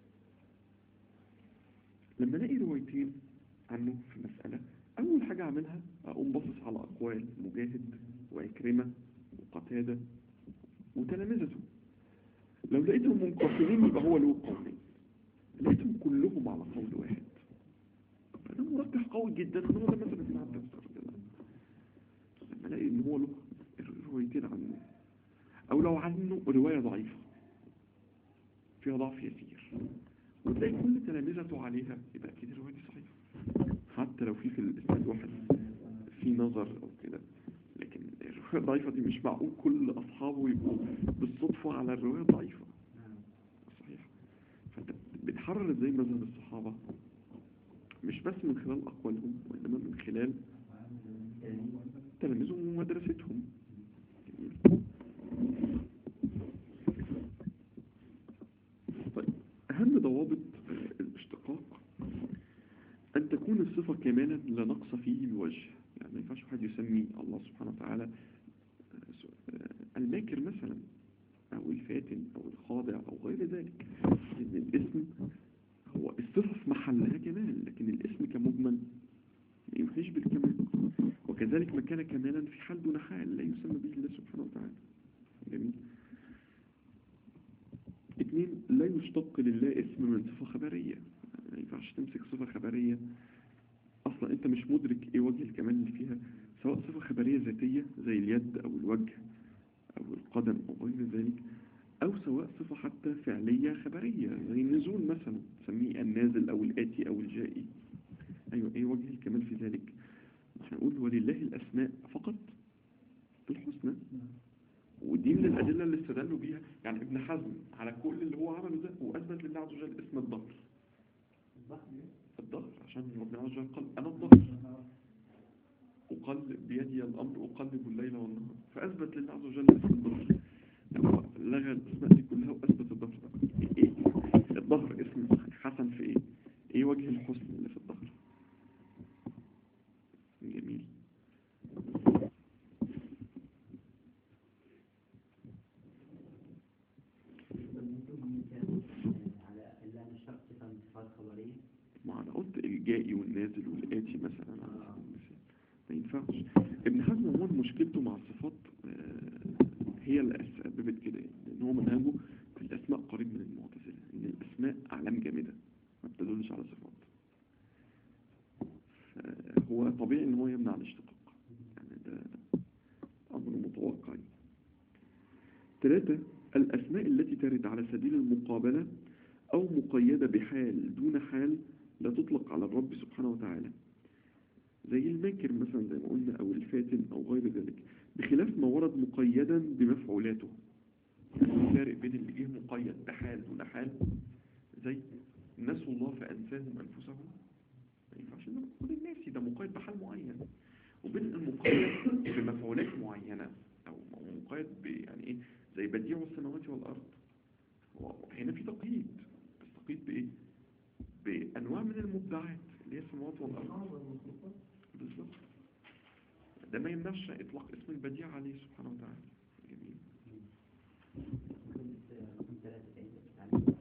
لما الاقي روايتين عنه في مسألة أول حاجة أعملها أقوم باصص على أقوال مجاهد وإكرمة وقتادة وتلامذته لو لقيتهم منقسمين يبقى هو له قولين لقيتهم كلهم على قول واحد فده مرجح قوي جدا ان هو ده مثلا ابن عباس رضي الله عنه لما الاقي ان هو له روايتين عنه او لو عنه رواية ضعيفة فيها ضعف يسير وتلاقي كل تلامذته عليها يبقى اكيد الرواية دي صحيحة حتى لو في في الاسناد واحد في نظر او كده لكن الرواية الضعيفة دي مش معقول كل اصحابه يبقوا بالصدفة على الرواية الضعيفة صحيح فانت بتحرر ازاي مذهب الصحابة مش بس من خلال اقوالهم وانما من خلال تلاميذهم ومدرستهم جميل. طيب أهم ضوابط الاشتقاق أن تكون الصفة كمالا لا نقص فيه بوجه يعني ما ينفعش واحد يسمي الله سبحانه وتعالى آه، س- آه، الماكر مثلا أو الفاتن أو الخاضع أو غير ذلك لأن الاسم هو الصفة في محلها كمال لكن الاسم كمجمل ما يوحيش بالكمال وكذلك ما كان كمالا في حال دون حال لا يسمى به الله سبحانه وتعالى جميل اثنين لا يشتق لله اسم من صفة خبرية ما ينفعش تمسك صفة خبرية أصلا أنت مش مدرك إيه وجه الكمال اللي فيها سواء صفة خبرية ذاتية زي اليد أو الوجه أو القدم أو غير ذلك أو سواء صفة حتى فعلية خبرية زي النزول مثلا تسميه النازل أو الآتي أو الجائي أيوة إيه وجه الكمال في ذلك احنا نقول ولله الأسماء فقط الحسنى ودي من الأدلة اللي استدلوا بيها يعني ابن حزم على كل اللي هو عمله ده وأثبت لله عز وجل اسم الظهر الظهر عشان ربنا عز وجل قال أنا الظهر وقال بيدي الأمر أقلب الليل والنهار فأثبت لله عز وجل اسم الظهر هو لغى الأسماء دي كلها وأثبت الظهر ده إيه الظهر اسم حسن في إيه إيه وجه الحسن اللي في الظهر جميل على إلا نشتق صفة من صفات خبرية ما انا قلت الجائي والنازل والآتي مثلا على سبيل المثال ما ينفعش ابن حزم عموما مشكلته مع الصفات آه، هي اللي سببت كده يعني لان هو منهجه في الاسماء قريب من المعتزله ان الاسماء اعلام جامده ما بتدلش على صفات هو طبيعي ان هو يمنع الاشتقاق يعني ده امر متوقع يعني. ثلاثة الأسماء التي ترد على سبيل المقابلة أو مقيدة بحال دون حال لا تطلق على الرب سبحانه وتعالى زي الماكر مثلا زي ما قلنا أو الفاتن أو غير ذلك بخلاف ما ورد مقيدا بمفعولاته يعني الفارق بين اللي جه مقيد بحال دون حال زي نسوا الله فأنساهم أنفسهم ما ينفعش ده مقيد الناسي ده مقيد بحال معين وبين المقيد بمفعولات معينة أو مقيد ب- يعني إيه زي بديع السماوات والأرض هنا في تقييد بس تقييد بإيه؟ بأنواع من المبدعات اللي هي السماوات والأرض بالظبط ده ما يمنعش إطلاق اسم البديع عليه سبحانه وتعالى جميل رقم ثلاثة كيف تتعلم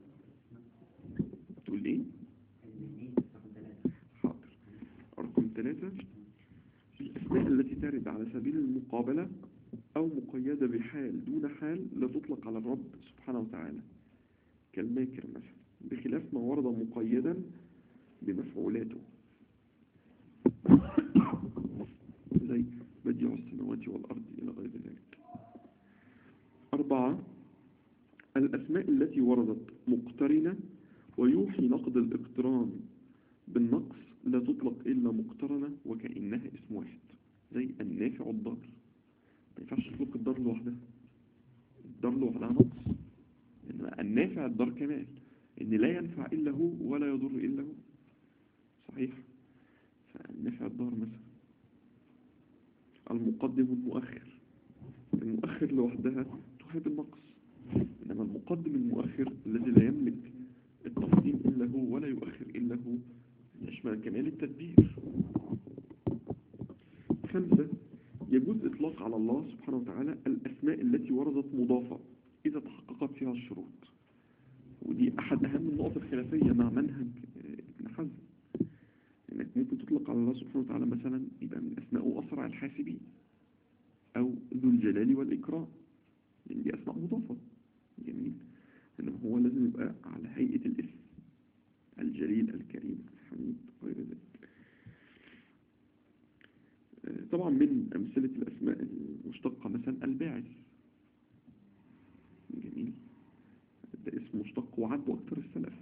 تقول إيه؟ المهنية رقم ثلاثة حاضر رقم ثلاثة الأسماء التي ترد على سبيل المقابلة أو مقيدة بحال دون حال لا تطلق على الرب سبحانه وتعالى كالماكر مثلا بخلاف ما ورد مقيدا بمفعولاته زي بديع السماوات والأرض إلى غير ذلك أربعة الأسماء التي وردت مقترنة ويوحي نقد الاقتران بالنقص لا تطلق إلا مقترنة وكأنها اسم واحد زي النافع الضار ما ينفعش تطلق الضار لوحدها الضار لوحدها نقص إنما النافع الضار كمال إن لا ينفع إلا هو ولا يضر إلا هو صحيح فالنفع الضار مثلا المقدم والمؤخر المؤخر لوحدها تفيد النقص إنما المقدم المؤخر الذي لا يملك التقديم إلا هو ولا يؤخر إلا هو يشمل كمال التدبير خمسة يجوز إطلاق على الله سبحانه وتعالى الأسماء التي وردت مضافة إذا تحققت فيها الشروط ودي أحد أهم النقط الخلافية مع منهج آه، ابن حزم إنك ممكن تطلق على الله سبحانه وتعالى مثلا يبقى من أسماءه أسرع الحاسبين أو ذو الجلال والإكرام لأن دي أسماء مضافة جميل إنما هو لازم يبقى على هيئة الاسم الجليل الكريم الحميد وغير ذلك آه، طبعا من أمثلة الأسماء المشتقة مثلا الباعث جميل ده اسم مشتق وعد أكتر السلف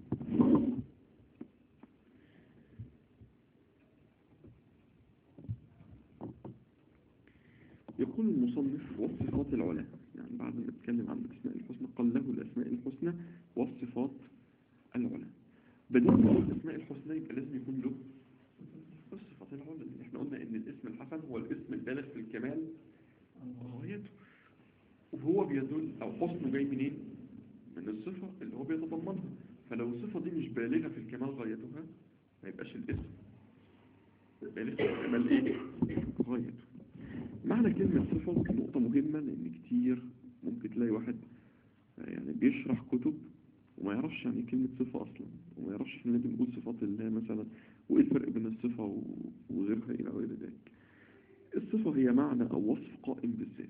يقول المصنف والصفات العلى يعني بعد ما اتكلم عن الأسماء الحسنى قال له الأسماء الحسنى والصفات العلى بدون الأسماء الحسنى يبقى لازم يكون له الصفات العلى لأن احنا قلنا ان الاسم الحسن هو الاسم البالغ في الكمال وغايته وهو بيدل او حسنه جاي منين من الصفة اللي هو بيتضمنها فلو الصفة دي مش بالغة في الكمال غايتها ما يبقاش الاسم بالغ في الكمال ايه غايته معنى كلمة صفة نقطة مهمة لأن كتير ممكن تلاقي واحد آه، يعني بيشرح كتب وما يعرفش يعني إيه كلمة صفة أصلا وما يعرفش إحنا ليه بنقول صفات الله مثلا وإيه الفرق بين الصفة و- وغيرها إلى غير ذلك الصفة هي معنى أو وصف قائم بالذات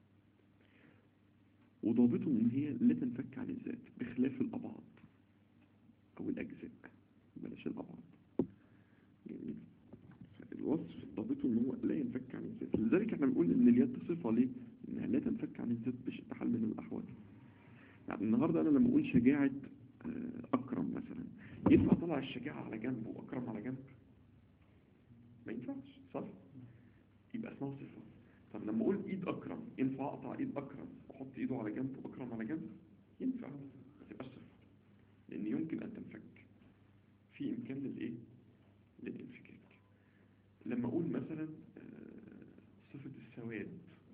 وضابطه إن هي لا تنفك عن الذات بخلاف الأبعاد أو الأجزاء بلاش الأبعاد جميل الوصف ضابطه ان هو لا ينفك عن الذات لذلك احنا بنقول ان اليد صفة ليه انها لا تنفك عن الذات بش- بحال من الاحوال يعني النهاردة انا لما اقول شجاعة آه، اكرم مثلا ينفع طلع الشجاعة على جنب واكرم على جنب ما ينفعش صح يبقى اسمها صفة طب لما اقول ايد اكرم ينفع اقطع ايد اكرم واحط ايده على جنب واكرم على جنب ينفع ما تبقاش صفة لان يمكن ان تنفك في امكان للايه للانفكاك لما اقول مثلا آه، صفة السواد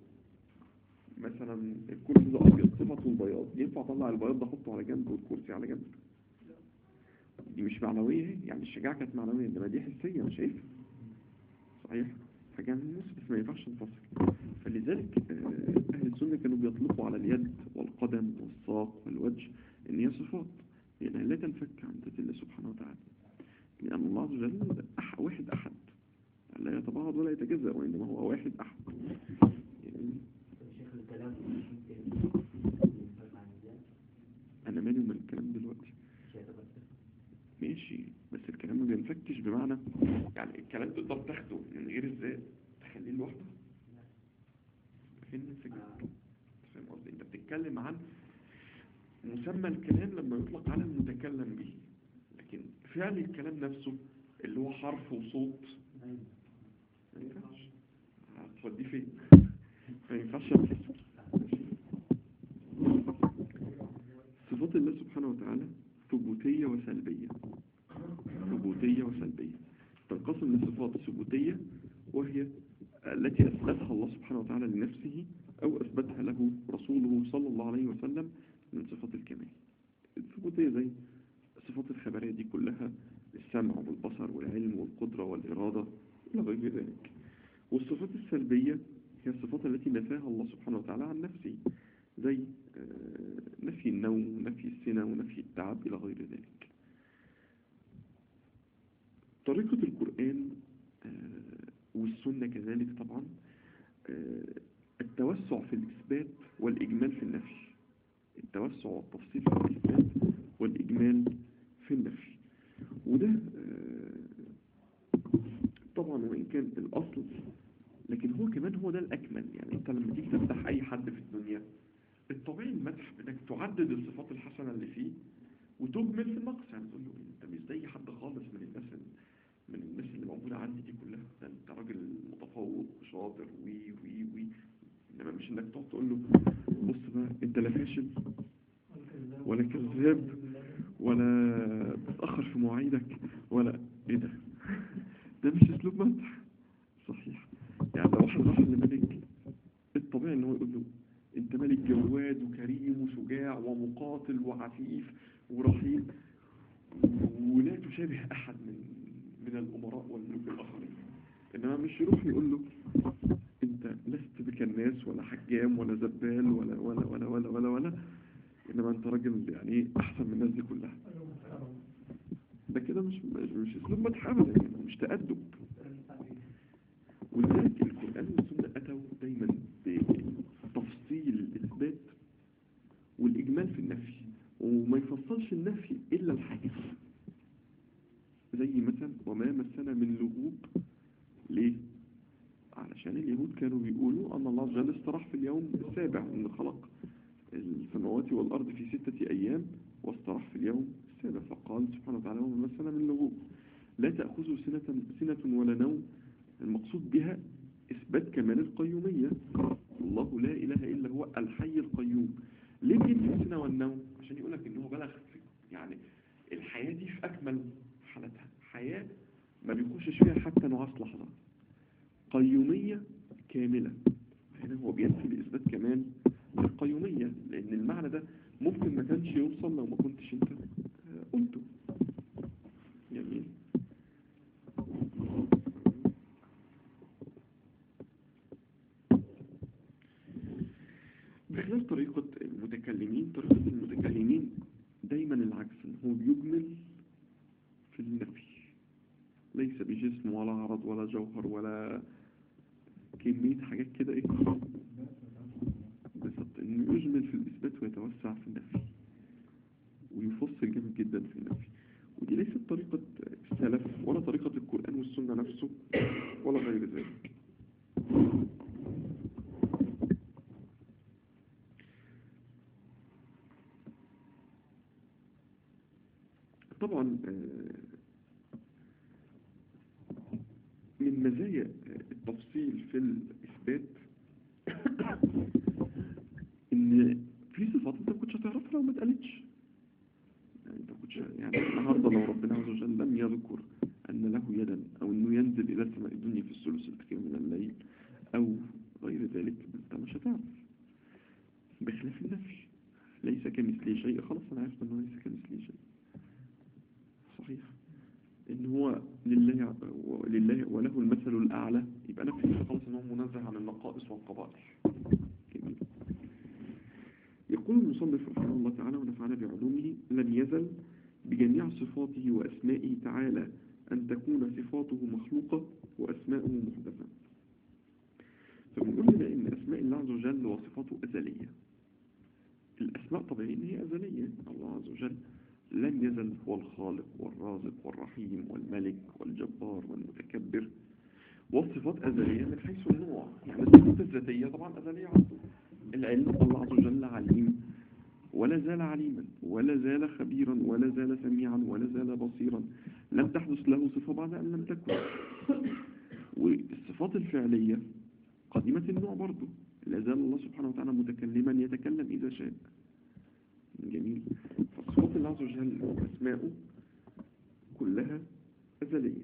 مثلا الكرسي ده ابيض صفته البياض ينفع اطلع البياض ده احطه على جنب والكرسي على جنب دي مش معنوية اهي، يعني الشجاعة كانت معنوية انما دي حسية انا شايفها صحيح حاجة من النص بس ما ينفعش تنفصل فلذلك آه، اهل السنة كانوا بيطلقوا على اليد والقدم والساق والوجه ان هي صفات لانها لا تنفك عن ذات الله سبحانه وتعالى لأن الله عز وجل أح واحد أحد لا يتباعد ولا يتجزأ وإنما هو واحد أحد يعني شيخ الكلام ينفك عن الذات أنا مالي من الكلام دلوقتي مش هيعتبر صفة ماشي بس الكلام ما بينفكش بمعنى يعني الكلام تقدر تاخده من غير الذات تخليه لوحده فين الفكرة فاهم قصدي انت بتتكلم عن مسمى الكلام لما يطلق على المتكلم به لكن فعل الكلام نفسه اللي هو حرف وصوت ما ينفعش هتوديه فين ما ينفعش أبحثه. صفات الله سبحانه وتعالى ثبوتية وسلبية ثبوتية وسلبية تنقسم لصفات ثبوتية وهي التي أثبتها الله سبحانه وتعالى لنفسه أو أثبتها له رسوله صلى الله عليه وسلم من صفات الكمال الثبوتية زي الصفات الخبرية دي كلها السمع والبصر والعلم والقدرة والإرادة إلى غير ذلك والصفات السلبية هي الصفات التي نفاها الله سبحانه وتعالى عن نفسه زي آه، نفي النوم ونفي السنة ونفي التعب إلى غير ذلك طريقة القرآن آه، والسنة كذلك طبعا آه، التوسع في الإثبات والإجمال في النفي التوسع والتفصيل في الإثبات والإجمال في النفي وده آه، طبعا وإن كان الأصل لكن هو كمان هو ده الأكمل يعني أنت لما تيجي تفتح أي حد في الدنيا الطبيعي المدح انك تعدد الصفات الحسنة اللي فيه وتجمل في النقص يعني تقول له انت مش زي حد خالص من الناس ال- من الناس اللي موجودة عندي دي كلها ده انت راجل متفوق وشاطر وي وي وي انما مش انك تقعد تقول له بص بقى انت لا فاشل ولا كذاب ولا بتأخر في مواعيدك ولا ايه ده ده ورحيم ولا تشابه أحد من من الأمراء والملوك الآخرين إنما مش يروح يقول له أنت لست بكناس ولا حجام ولا زبال ولا ولا ولا ولا ولا, ولا إنما أنت راجل يعني أحسن من الناس دي كلها ده كده مش مش, مش أسلوب مدح أبدا يعني مش تأدب ولذلك القرآن والسنة أتوا دايما بتفصيل الإثبات والإجمال في النفي وما يفصلش النفي إلا الحديث زي مثلا وما مسنا من لغوب ليه؟ علشان اليهود كانوا بيقولوا أن الله جل استراح في اليوم السابع إن خلق السماوات والأرض في ستة أيام واستراح في اليوم السابع فقال سبحانه وتعالى وما مسنا من لغوب لا تأخذه سنة, سنة ولا نوم المقصود بها إثبات كمال القيومية الله لا إله إلا هو الحي القيوم ليه بيدي السنة والنوم عشان يقولك إنه بلغ في يعني الحياة دي في أكمل حالتها حياة ما بيخشش فيها حتى نعاس لحظة قيومية كاملة هنا هو بينفي لإثبات كمال القيومية لأن المعنى ده ممكن ما كانش يوصل لو ما كنتش أنت آه، قلته جميل بخلاف طريقة المتكلمين طريقة المتكلمين دايما العكس إن هو بيجمل في النفي ليس بجسم ولا عرض ولا جوهر ولا كمية حاجات كده ايه بالظبط انه يجمل في الاثبات ويتوسع في النفي ويفصل جامد جدا في النفي ودي ليست طريقة السلف ولا طريقة القرآن والسنة نفسه ولا غير ذلك طبعا آه، من مزايا آه، التفصيل في الإثبات إن في صفات أنت ما كنتش هتعرفها لو ما اتقالتش يعني أنت كنتش يعني النهاردة لو ربنا عز وجل لم يذكر أن له يدا أو أنه ينزل إلى السماء الدنيا في الثلث الأخير من الليل أو غير ذلك أنت مش هتعرف بخلاف النفي ليس كمثله شيء خلاص أنا عرفت أنه ليس كمثله شيء صحيح ان هو لله ولله وله المثل الاعلى يبقى نفي خلاص ان هو منزه عن النقائص والقبائح جميل. يقول المصنف رحمه الله تعالى ونفعنا بعلومه لم يزل بجميع صفاته واسمائه تعالى ان تكون صفاته مخلوقه واسماؤه محدثه فبنقول هنا ان اسماء الله عز وجل وصفاته ازليه الاسماء طبيعيا هي ازليه الله عز وجل لم يزل هو الخالق والرازق والرحيم والملك والجبار والمتكبر والصفات أزلية من حيث النوع يعني الصفات الذاتية طبعا أزلية عنده العلم الله عز وجل عليم ولا زال عليما ولا زال خبيرا ولا زال سميعا ولا زال بصيرا لم تحدث له صفة بعد أن لم تكن والصفات الفعلية قديمة النوع برضه لا زال الله سبحانه وتعالى متكلما يتكلم إذا شاء جميل فصفات الله عز وجل وأسماؤه كلها أزلية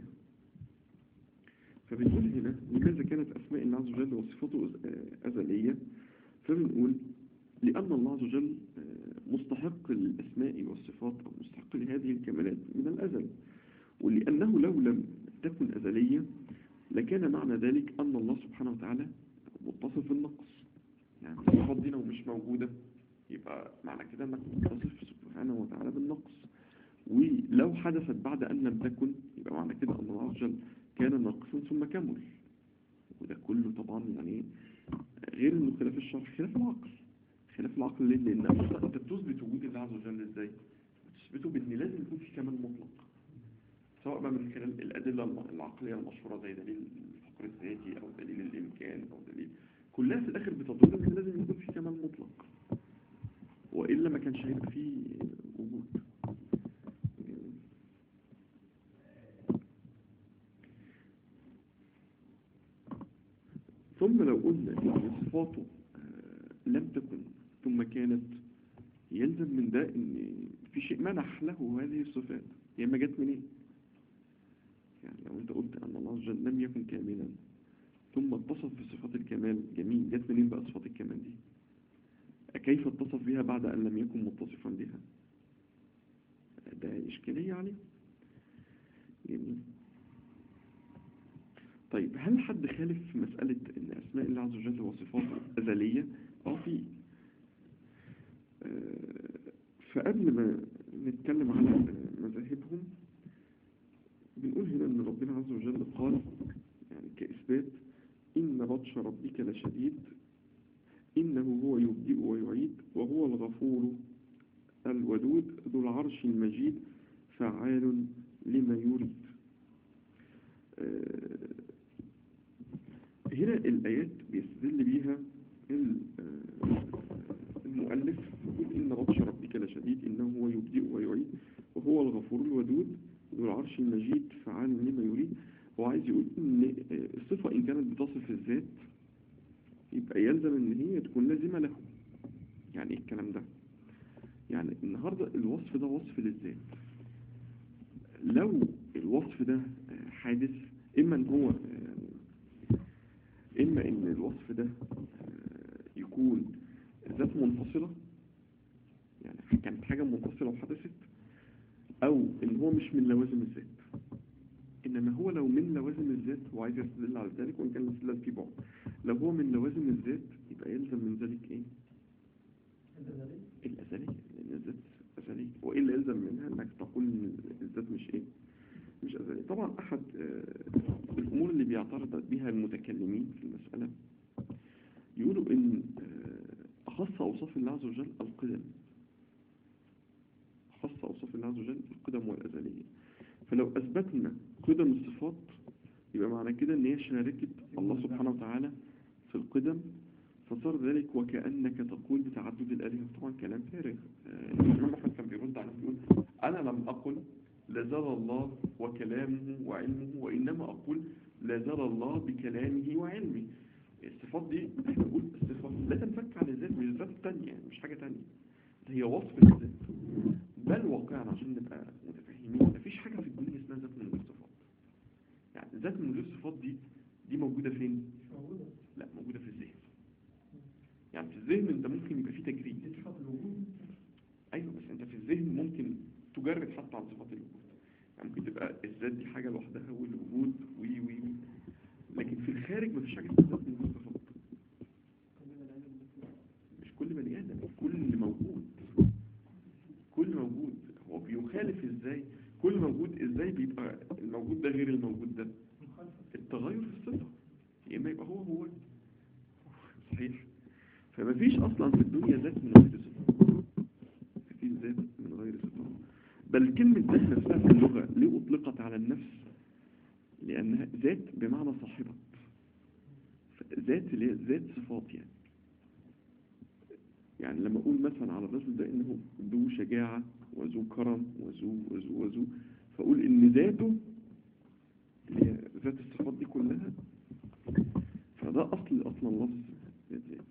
فبنقول هنا لماذا كانت أسماء الله عز وجل وصفاته أز- أزلية فبنقول لأن الله عز وجل آه، مستحق للأسماء والصفات أو مستحق لهذه الكمالات من الأزل ولأنه لو لم تكن أزلية لكان معنى ذلك أن الله سبحانه وتعالى متصف بالنقص يعني الصفات دي لو مش موجودة يبقى معنى كده انك متصف سبحانه وتعالى بالنقص ولو حدثت بعد ان لم تكن يبقى معنى كده ان الله عز وجل كان ناقصا ثم كمل وده كله طبعا يعني غير انه خلاف الشرع خلاف العقل خلاف العقل ليه؟ لان أصلاً انت بتثبت وجود الله عز وجل ازاي؟ بتثبته بان لازم يكون في كمال مطلق سواء بقى من خلال الادله الم- العقليه المشهوره زي دليل الفقر الذاتي او دليل الامكان او دليل كلها في الاخر بتدل ان لازم يكون في كمال مطلق وإلا ما كانش هيبقى فيه وجود ثم لو قلنا إن صفاته آه، لم تكن ثم كانت يلزم من ده إن في شيء منح له هذه الصفات هي ما جت منين يعني لو أنت قلت أن الله عز وجل لم يكن كاملا ثم اتصف بصفات الكمال جميل جت منين بقى صفات الكمال دي كيف اتصف بها بعد أن لم يكن متصفا بها ده إشكالية عليه جميل طيب هل حد خالف في مسألة إن أسماء الله عز وجل وصفاته أزلية؟ اه في آه، فقبل ما نتكلم على آه، مذاهبهم بنقول هنا إن ربنا عز وجل قال يعني كإثبات إن بطش ربك لشديد إنه هو يبدئ ويعيد وهو الغفور الودود ذو العرش المجيد فعال لما يريد آه، هنا الآيات بيستدل بيها ال- آه، المؤلف يقول إن بطش ربك لشديد إنه هو يبدئ ويعيد وهو الغفور الودود ذو العرش المجيد فعال لما يريد هو عايز يقول إن آه، الصفة إن كانت بتصف الذات يبقى يلزم إن هي تكون لازمة له يعني إيه الكلام ده يعني النهاردة الوصف ده وصف للذات لو الوصف ده آه، حادث إما إن هو آه، إما إن الوصف ده آه، يكون ذات منفصلة يعني كانت حاجة منفصلة وحدثت أو إن هو مش من لوازم الذات إنما هو لو من لوازم الذات هو عايز يستدل على ذلك وإن كان الاستدلال فيه بعض لو هو من لوازم الذات يبقى يلزم من ذلك إيه؟ الأزلي الأزلية لأن الذات أزلية وإيه اللي يلزم منها إنك تقول إن الذات مش إيه؟ مش أزلية طبعا أحد آه، الأمور اللي بيعترض بها المتكلمين في المسألة يقولوا إن آه، أخص أوصاف الله عز وجل القدم أخص أوصاف الله عز وجل القدم والأزلية فلو أثبتنا قدم الصفات يبقى معنى كده إن هي شاركت الله سبحانه وتعالى في القدم فصار ذلك وكأنك تقول بتعدد الآلهة طبعا كلام فارغ آه، الإمام أحمد كان بيرد عليه بيقول أنا لم أقل لا زال الله وكلامه وعلمه وإنما أقول لا زال الله بكلامه وعلمه الصفات دي احنا بنقول الصفات لا تنفك عن الذات مش ذات تانية يعني مش حاجة تانية هي وصف للذات بل واقعا عشان نبقى متفاهمين مفيش حاجة في الدنيا اسمها ذات من غير صفات يعني ذات من غير صفات دي دي موجودة فين؟ مش موجودة لا موجودة في الذهن يعني في الذهن انت ممكن يبقى فيه تجريد دي صفات الوجود ايوه بس انت في الذهن ممكن تجرد حتى عن صفات الوجود يعني ممكن تبقى الذات دي حاجة لوحدها والوجود وي وي وي لكن في الخارج مفيش حاجة اسمها ذات من غير صفات مش كل بني ادم كل موجود كل موجود هو بيخالف ازاي كل موجود ازاي بيبقى الموجود ده غير الموجود ده التغير في الصفة يا اما يبقى هو هو صحيح فما فيش اصلا في الدنيا ذات من غير صفة مفيش ذات من غير صفة بل كلمة ذات نفسها في اللغة ليه أطلقت على النفس لأنها ذات بمعنى صاحبة ذات اللي هي ذات صفات يعني يعني لما أقول مثلا على الرجل ده إنه ذو شجاعة وذو كرم وذو وذو وذو فأقول إن ذاته اللي هي ذات الصفات دي كلها فده أصل أصلا لفظ ذات ذات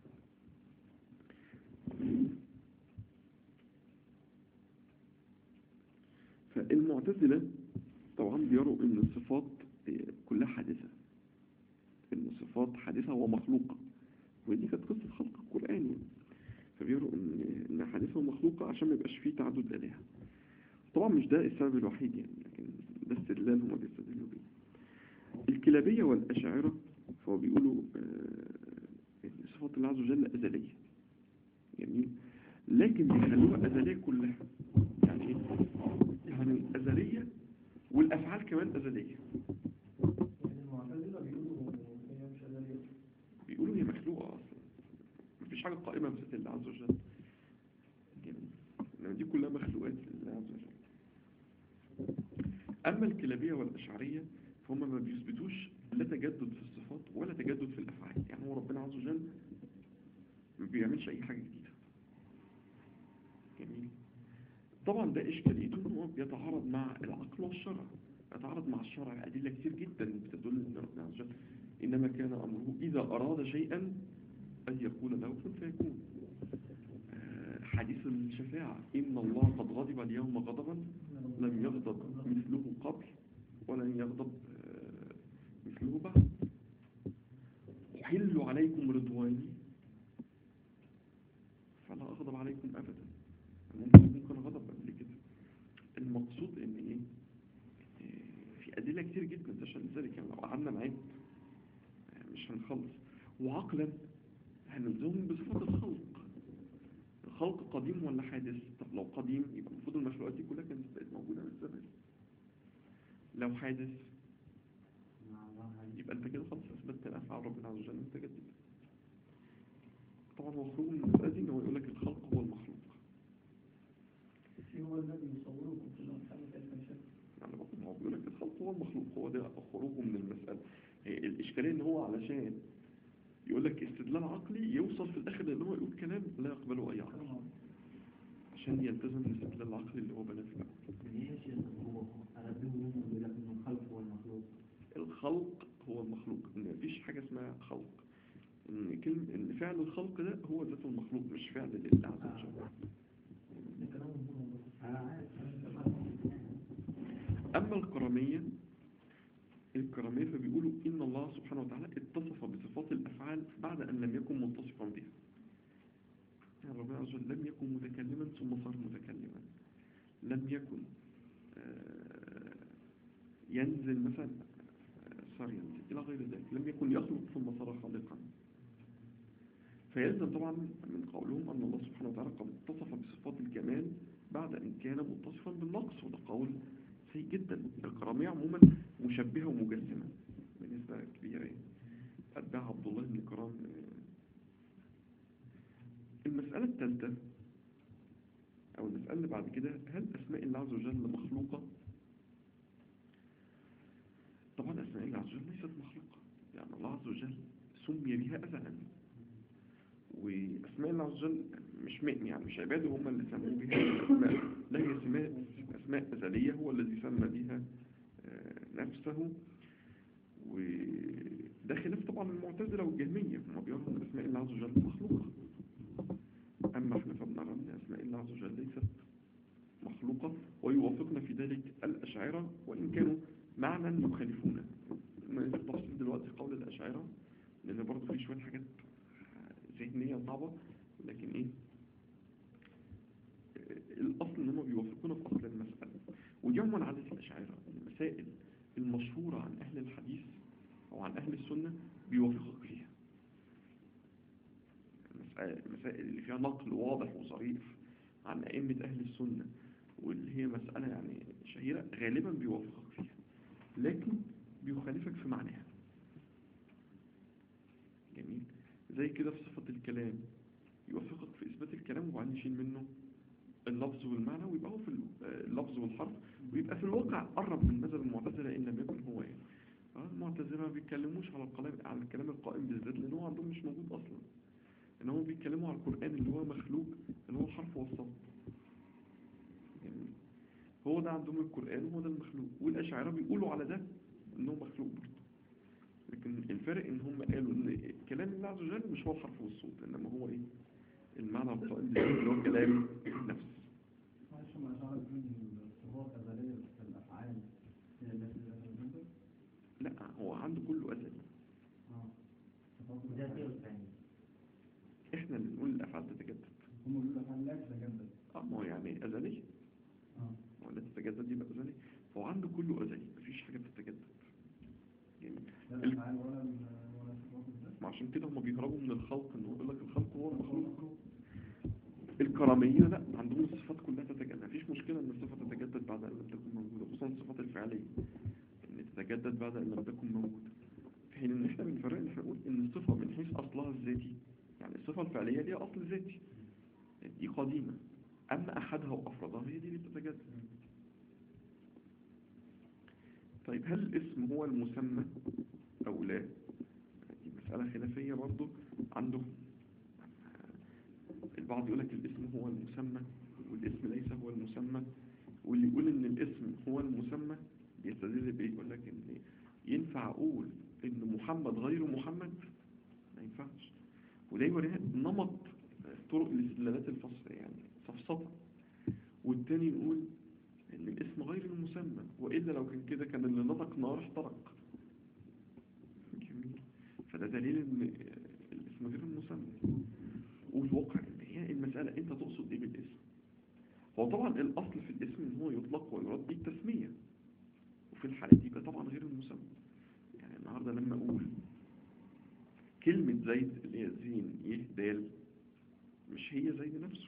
فالمعتزلة طبعا بيروا ان الصفات كلها حادثة ان الصفات حادثة ومخلوقة ودي كانت قصة خلق القرآن يعني فبيروا ان انها حادثة ومخلوقة عشان ما يبقاش فيه تعدد آلهة طبعا مش ده السبب الوحيد يعني لكن ده استدلال هما بيستدلوا بيه الكلابية والأشاعرة فهو بيقولوا آه، ان صفات الله عز وجل أزلية جميل لكن بيخلوها أزلية كلها يعني ايه؟ يعني أزلية والأفعال كمان أزلية يعني المعتزلة بيقولوا هي مش أزلية بيقولوا هي مخلوقة أصلا مفيش حاجة قائمة بذات الله عز وجل جميل إنما دي كلها مخلوقات لله عز وجل أما الكلابية والأشعرية فهم ما بيثبتوش لا تجدد في الصفات ولا تجدد في الأفعال يعني هو ربنا عز وجل ما بيعملش أي حاجة جديدة جميل طبعا ده إشكاليته إن هو بيتعارض مع العقل والشرع يتعارض مع الشرع أدلة كتير جدا بتدل إن ربنا عز وجل إنما كان أمره إذا أراد شيئا أن يقول له كن فيكون آه، حديث الشفاعة إن الله قد غضب اليوم غضبا لم يغضب مثله قبل ولن يغضب آه، مثله بعد أحل عليكم رضواني فلا أغضب عليكم أبدا ممكن يكون كان غضب قبل كده كتير جدا تشهد لذلك يعني لو قعدنا نعد يعني مش هنخلص وعقلا هنلزمهم بصفة الخلق الخلق قديم ولا حادث طب لو قديم يبقى المفروض المخلوقات دي كلها كانت بقت موجودة من زمان لو حادث مع الله عليك. يبقى انت كده خلاص اثبتت الافعال ربنا عز وجل متجدده طبعا هو خروج من المسألة دي ان هو يقول لك الخلق هو المخلوق هو الذي يصوركم في الأرحام كيف يشاء يعني بقى هو بيقول لك الخلق هو المخلوق هو ده خروجه من المسألة هي الإشكالية ان هو علشان يقول لك استدلال عقلي يوصل في الآخر ان هو يقول كلام لا يقبله أي عقل عشان يلتزم بالاستدلال العقلي اللي هو بناه في الأول يعني ايه شيء هو أردوه يقول لك إنه الخلق هو المخلوق الخلق هو المخلوق ان مفيش حاجة اسمها خلق ان كلمة ان فعل الخلق ده هو ذاته المخلوق مش فعل لله عز وجل ده كلام هو أنا عارف أما الكرامية الكرامية فبيقولوا إن الله سبحانه وتعالى اتصف بصفات الأفعال بعد أن لم يكن متصفا بها يعني ربنا عز وجل لم يكن متكلما ثم صار متكلما لم يكن آه، ينزل مثلا آه، صار ينزل إلى غير ذلك لم يكن يخلق ثم صار خالقا فيلزم طبعا من قولهم أن الله سبحانه وتعالى قد اتصف بصفات الكمال بعد أن كان متصفا بالنقص وده قول سيء جدا الكرامية عموما مشبهة ومجسمة بنسبة كبيرة يعني. أتباع عبد الله بن كرام آه. المسألة الثالثة أو المسألة اللي بعد كده هل أسماء الله عز وجل مخلوقة؟ طبعا أسماء الله عز وجل ليست مخلوقة يعني الله عز وجل سمي بها أزلا وأسماء الله عز وجل مش م- يعني مش عباده هم اللي سموا بها أسماء لا هي أسماء أسماء أزلية هو الذي سمى بها آه، نفسه وده خلاف طبعا المعتزلة والجهمية هم بيقولوا أن أسماء الله عز وجل مخلوقة أما احنا فبنرى أن أسماء الله عز وجل ليست مخلوقة ويوافقنا في ذلك الأشاعرة وإن كانوا معنى يخالفونه ما نزل تفصيل دلوقتي قول الأشاعرة لأن برضه في شوية حاجات ذهنية صعبة لكن إيه الأصل إن هم بيوافقونا في أصل المسألة ودي عموما عادة الأشاعرة المسائل المشهورة عن أهل الحديث أو عن أهل السنة بيوافقك فيها المسائل المسائل اللي فيها نقل واضح وصريح عن أئمة أهل السنة واللي هي مسألة يعني شهيرة غالبا بيوافقك فيها لكن بيخالفك في معناها جميل زي كده في صفة الكلام يوافقك في إثبات الكلام وبعدين يشيل منه اللفظ والمعنى ويبقى هو في اللفظ والحرف ويبقى في الواقع قرب من مذهب المعتزلة إن لم يكن هو يعني آه، المعتزلة ما بيتكلموش على الكلام على الكلام القائم بالذات لأن هو عندهم مش موجود أصلا إن هم بيتكلموا على القرآن اللي هو مخلوق اللي هو الحرف والصوت يعني هو ده عندهم القرآن وهو ده المخلوق والأشاعرة بيقولوا على ده إنه مخلوق برضه لكن الفرق إن هم قالوا إن كلام الله عز وجل مش هو الحرف والصوت إنما هو إيه المعنى القائم بالذات اللي هو كلام النفس معلش ما شعر يكون الصفات أزلية في الأفعال هي التي لا تتجدد؟ لا هو عنده كله أزلي اه صفات ده الأفعال. شيء ثاني إحنا اللي نقول الأفعال تتجدد هم بيقولوا الأفعال لا تتجدد اه ما هو يعني أزلية اه هو لا تتجدد يبقى أزلي فهو عنده كله أزلي مفيش حاجة بتتجدد يعني لا ال- الأفعال ولا ال- ولا صفات الذات ما عشان كده هم بيهربوا من الخلق إن هو يقول لك الخلق هو المخلوق الكرامية لا عندهم الصفات كلها تتجدد مفيش مشكلة إن الصفة تتجدد بعد أن لم تكن موجودة خصوصا الصفات الفعلية إن تتجدد بعد أن لم تكن موجودة في حين إن إحنا بنفرق إن إحنا نقول إن الصفة من حيث أصلها الذاتي يعني الصفة الفعلية ليها أصل ذاتي دي قديمة أما أحدها وأفرادها هي دي اللي بتتجدد طيب هل الاسم هو المسمى أو لا دي مسألة خلافية برضو عندهم البعض يقول لك الاسم هو المسمى والاسم ليس هو المسمى واللي يقول ان الاسم هو المسمى بيستدل بايه يقول لك ان ينفع اقول ان محمد غير محمد ما ينفعش وده يورينا نمط طرق الاستدلالات الفصل يعني سفسطة والتاني يقول ان الاسم غير المسمى والا لو كان كده كان اللي نطق نار احترق جميل فده دليل ان الاسم غير المسمى والواقع ان هي المسألة انت تقصد ايه بالاسم هو طبعا الاصل في الاسم ان هو يطلق ويراد به التسمية وفي في الحالة دي يبقى طبعا غير المسمى يعني النهاردة لما أقول كلمة زيد اللي هي زين يه دال مش هي زيد نفسه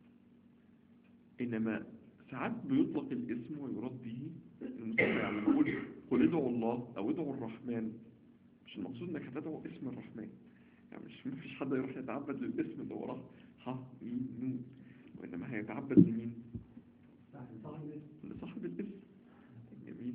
إنما ساعات بيطلق الاسم ويراد به المسمى يعني لما أقول قل ادعوا الله أو ادعوا الرحمن مش المقصود إنك هتدعو اسم الرحمن يعني مش مفيش حد يروح يتعبد للاسم اللي وراه ها مين نون وإنما هيتعبد لمين؟ لصاحب الاسم جميل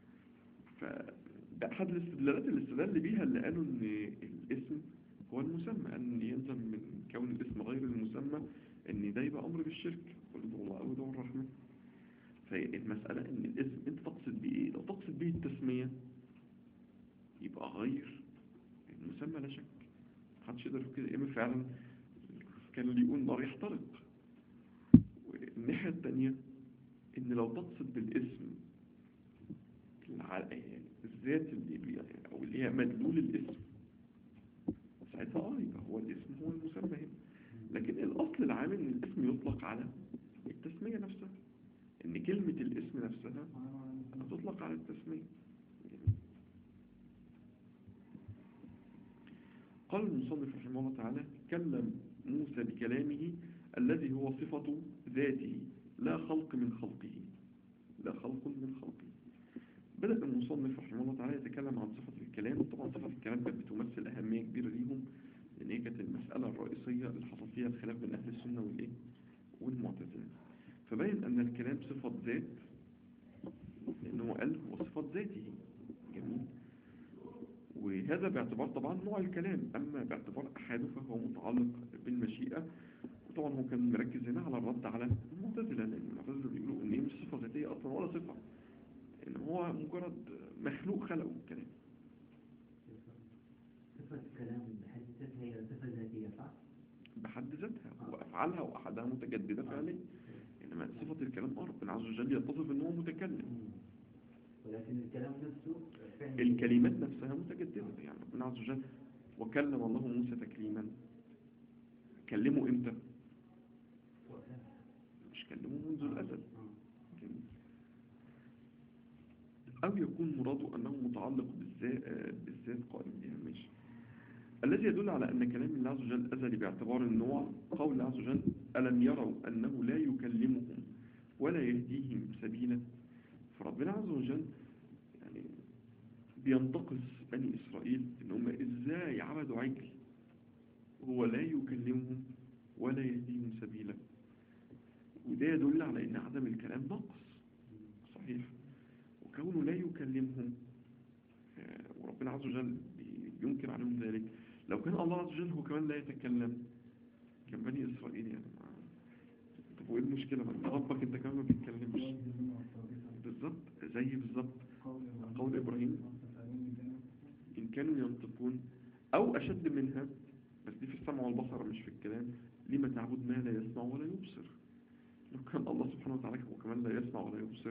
فده أحد الاستدلالات اللي استدل بيها اللي قالوا إن الاسم هو المسمى أن يلزم من كون الاسم غير المسمى إن ده يبقى أمر بالشرك قل ادعوا الله أو ادعوا الرحمن فالمسألة إن الاسم أنت تقصد بيه إيه؟ لو تقصد بيه التسمية يبقى غير المسمى لا شك محدش يقدر يقول كده إما فعلا كان اللي يقول نار يحترق والناحية التانية إن لو تقصد بالاسم الع- الذات اللي بي- أو اللي هي مدلول الاسم ساعتها اه يبقى هو الاسم هو المسمى هنا لكن الأصل العام إن الاسم يطلق على التسمية نفسها إن كلمة الاسم نفسها تطلق على التسمية قال المصنف رحمه الله تعالى كلم موسى بكلامه الذي هو صفة ذاته لا خلق من خلقه لا خلق من خلقه بدأ المصنف رحمه الله تعالى يتكلم عن صفة الكلام طبعا صفة الكلام كانت بتمثل أهمية كبيرة ليهم لأن هي كانت المسألة الرئيسية اللي حصل فيها الخلاف بين أهل السنة والإيه والمعتزلة فبين أن الكلام صفة ذات لأنه قال هو صفة ذاته جميل وهذا باعتبار طبعا نوع الكلام أما باعتبار أحاده فهو متعلق بالمشيئة وطبعا هو كان مركز هنا على الرد على المعتزلة لأن المعتزلة بيقولوا إن هي مش صفة ذاتية أصلا ولا صفة إن هو مجرد مخلوق خلقه الكلام صفة الكلام بحد ذاتها هي صفة ذاتية صح؟ بحد ذاتها وأفعالها وأحدها متجددة فعليا إنما صفة الكلام آه ربنا عز وجل يتصف إن هو متكلم ولكن الكلام نفسه فعل الكلمات نفسها متجددة يعني ربنا عز وجل وكلم الله موسى تكليما كلمه امتى مش كلمه منذ الأزل جميل. أو يكون مراده أنه متعلق بالذات, بالذات قائم بها ماشي الذي يدل على أن كلام الله عز وجل أزلي باعتبار النوع قول الله عز وجل ألم يروا أنه لا يكلمهم ولا يهديهم سبيلا فربنا عز وجل يعني بينتقص بني إسرائيل إن هم إزاي عبدوا عجل وهو لا يكلمهم ولا يهديهم سبيلا وده يدل على أن عدم الكلام نقص صحيح وكونه لا يكلمهم آه، وربنا عز وجل بي- بينكر عليهم ذلك لو كان الله عز وجل هو كمان لا يتكلم كان بني إسرائيل يعني ما طب وإيه المشكلة ما انت ربك انت كمان ما بتتكلمش بالظبط زي بالظبط قول إبراهيم إن كانوا ينطقون أو أشد منها بس دي في السمع والبصر مش في الكلام لما تعبد ما لا يسمع ولا يبصر لو كان الله سبحانه وتعالى هو كمان لا يسمع ولا يبصر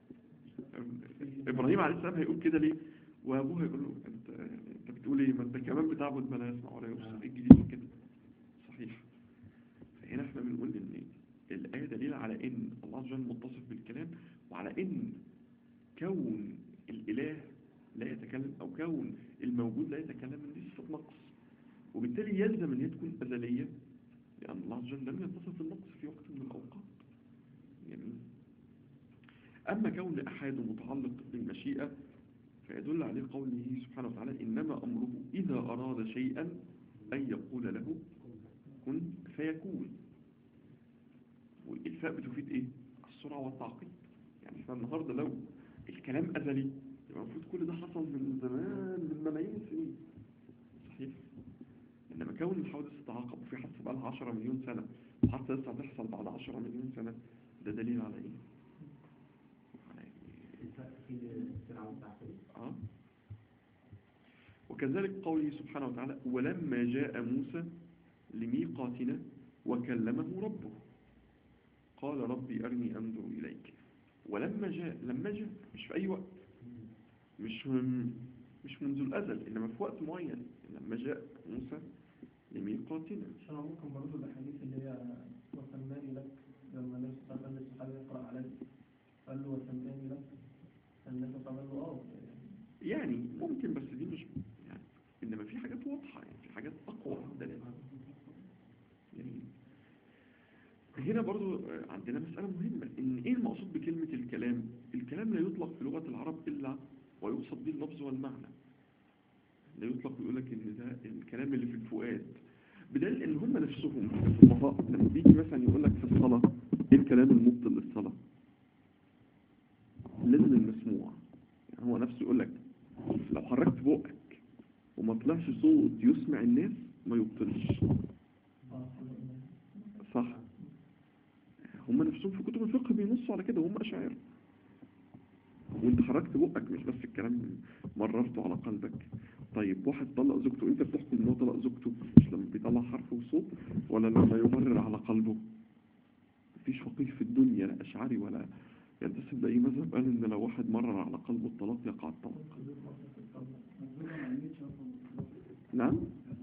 إبراهيم عليه السلام هيقول كده ليه وأبوه هيقول له أنت, أنت بتقول إيه ما أنت كمان بتعبد ما لا يسمع ولا يبصر إيه الجديد في كده صحيح فهنا احنا بنقول إن الآية دليل على إن الله عز وجل متصف بالكلام وعلى إن كون الإله لا يتكلم أو كون الموجود لا يتكلم من دي صفة نقص وبالتالي يلزم أن هي تكون أزلية لأن الله عز وجل لم يتصف بالنقص في وقت من الأوقات جميل أما كون أحد متعلق بالمشيئة فيدل عليه قوله سبحانه وتعالى إنما أمره إذا أراد شيئا أن يقول له كن فيكون والإلفاء بتفيد إيه؟ السرعة والتعقيد يعني احنا النهاردة لو الكلام أزلي يبقى المفروض كل ده حصل من زمان من ملايين السنين صحيح إنما كون الحوادث تتعاقب وفي حادثة بقى لها 10 مليون سنة وحادثة لسه هتحصل بعد 10 مليون سنة ده دليل على إيه؟ على إيه؟ الفرق في السرعة والتعقيد آه. وكذلك قوله سبحانه وتعالى ولما جاء موسى لميقاتنا وكلمه ربه قال ربي أرني أنظر إليك ولما جاء لما جاء مش في أي وقت مش من مش منذ الأزل إنما في وقت معين لما جاء موسى لميقاتنا عشان ممكن برضه الأحاديث اللي هي وسماني لك لما النبي صلى الله عليه وسلم الصحابي يقرأ عليه قال له وسماني لك كان الناس تعمل له اه يعني ممكن بس دي مش يعني انما في حاجات واضحة يعني في حاجات اقوى من الدليل يعني هنا برضو عندنا مسألة مهمة ان ايه المقصود بكلمة الكلام الكلام لا يطلق في لغة العرب الا ويقصد به اللفظ والمعنى لا يطلق يقول لك ان ده الكلام اللي في الفؤاد بدليل ان هم نفسهم الفقهاء لما بيجي مثلا يقول لك في الصلاة ايه الكلام المبطل للصلاة لازم المسموع يعني هو نفسه يقول لك لو حركت بقك وما طلعش صوت يسمع الناس ما يبطلش صح هم نفسهم في كتب الفقه بينصوا على كده وهم أشاعر وانت حركت بقك مش بس الكلام مررته على قلبك طيب واحد طلق زوجته انت بتحكم ان هو طلق زوجته مش لما بيطلع حرف وصوت ولا لما يمرر على قلبه مفيش فقيه في الدنيا لا أشعري ولا ينتسب لأي مذهب قال إن لو واحد مرر على قلبه الطلاق يقع الطلاق نعم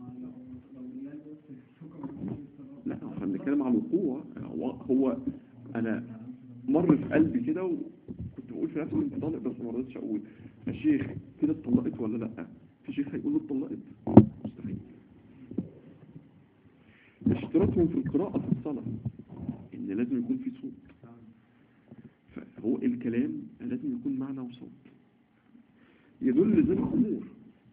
لا احنا بنتكلم على الوقوع هو, هو انا مر في قلبي كده وكنت بقول في نفسي انت طالق بس ما رضيتش اقول يا شيخ كده اتطلقت ولا لا في شيخ هيقول له اتطلقت مستحيل اشتراطهم في القراءة في الصلاة ان لازم يكون في صوت فهو الكلام لازم يكون معنى وصوت يدل لذلك امور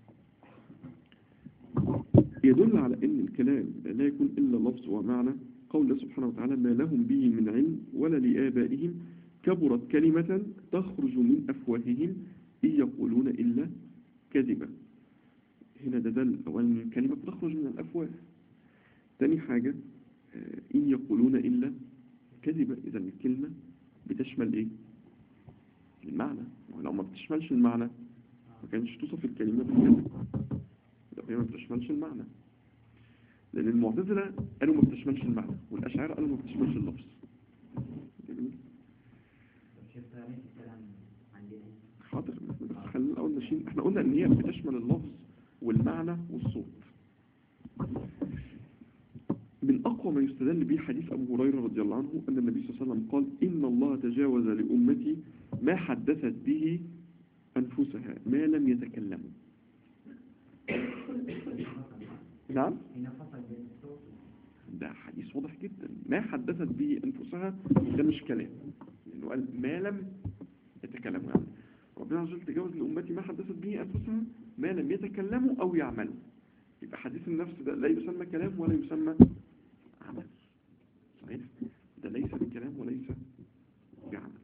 يدل على ان الكلام لا يكون الا لفظ ومعنى قول الله سبحانه وتعالى ما لهم به من علم ولا لآبائهم كبرت كلمة تخرج من أفواههم إن يقولون إلا كذبا هنا ده دل أولا الكلمة بتخرج من الأفواه تاني حاجة آه، إن يقولون إلا كذبا إذا الكلمة بتشمل إيه المعنى ولو ما بتشملش المعنى ما كانش توصف الكلمة بالكذب لو هي ما بتشملش المعنى لأن المعتزلة قالوا ما بتشملش المعنى والأشاعرة قالوا ما بتشملش اللفظ جميل شيخ ثاني الكلام عندنا حاضر بس خلينا الأول نشيل احنا قلنا ان هي بتشمل اللفظ والمعنى والصوت من أقوى ما يستدل به حديث أبو هريرة رضي الله عنه أن النبي صلى الله عليه وسلم قال إن الله تجاوز لأمتي ما حدثت به أنفسها ما لم يتكلموا نعم هنا فصل بين الصوت ده حديث واضح جدا ما حدثت به أنفسها ده مش كلام لأنه قال ما لم يتكلموا يعني ربنا عز وجل تجاوز لأمتي ما حدثت به أنفسها ما لم يتكلموا أو يعملوا يبقى حديث النفس ده لا يسمى كلام ولا يسمى عمل صحيح ده ليس بكلام وليس بعمل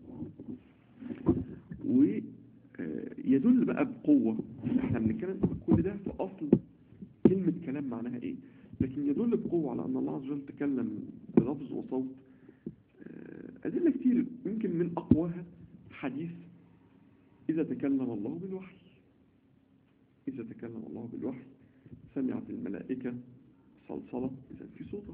ويدل بقى بقوة احنا بنتكلم كل ده في أصل كلمة كلام معناها ايه لكن يدل بقوة على أن الله عز وجل تكلم بلفظ وصوت آه، أدلة كتير يمكن من أقواها حديث إذا تكلم الله بالوحي إذا تكلم الله بالوحي سمعت الملائكة صلصلة إذا في صوتها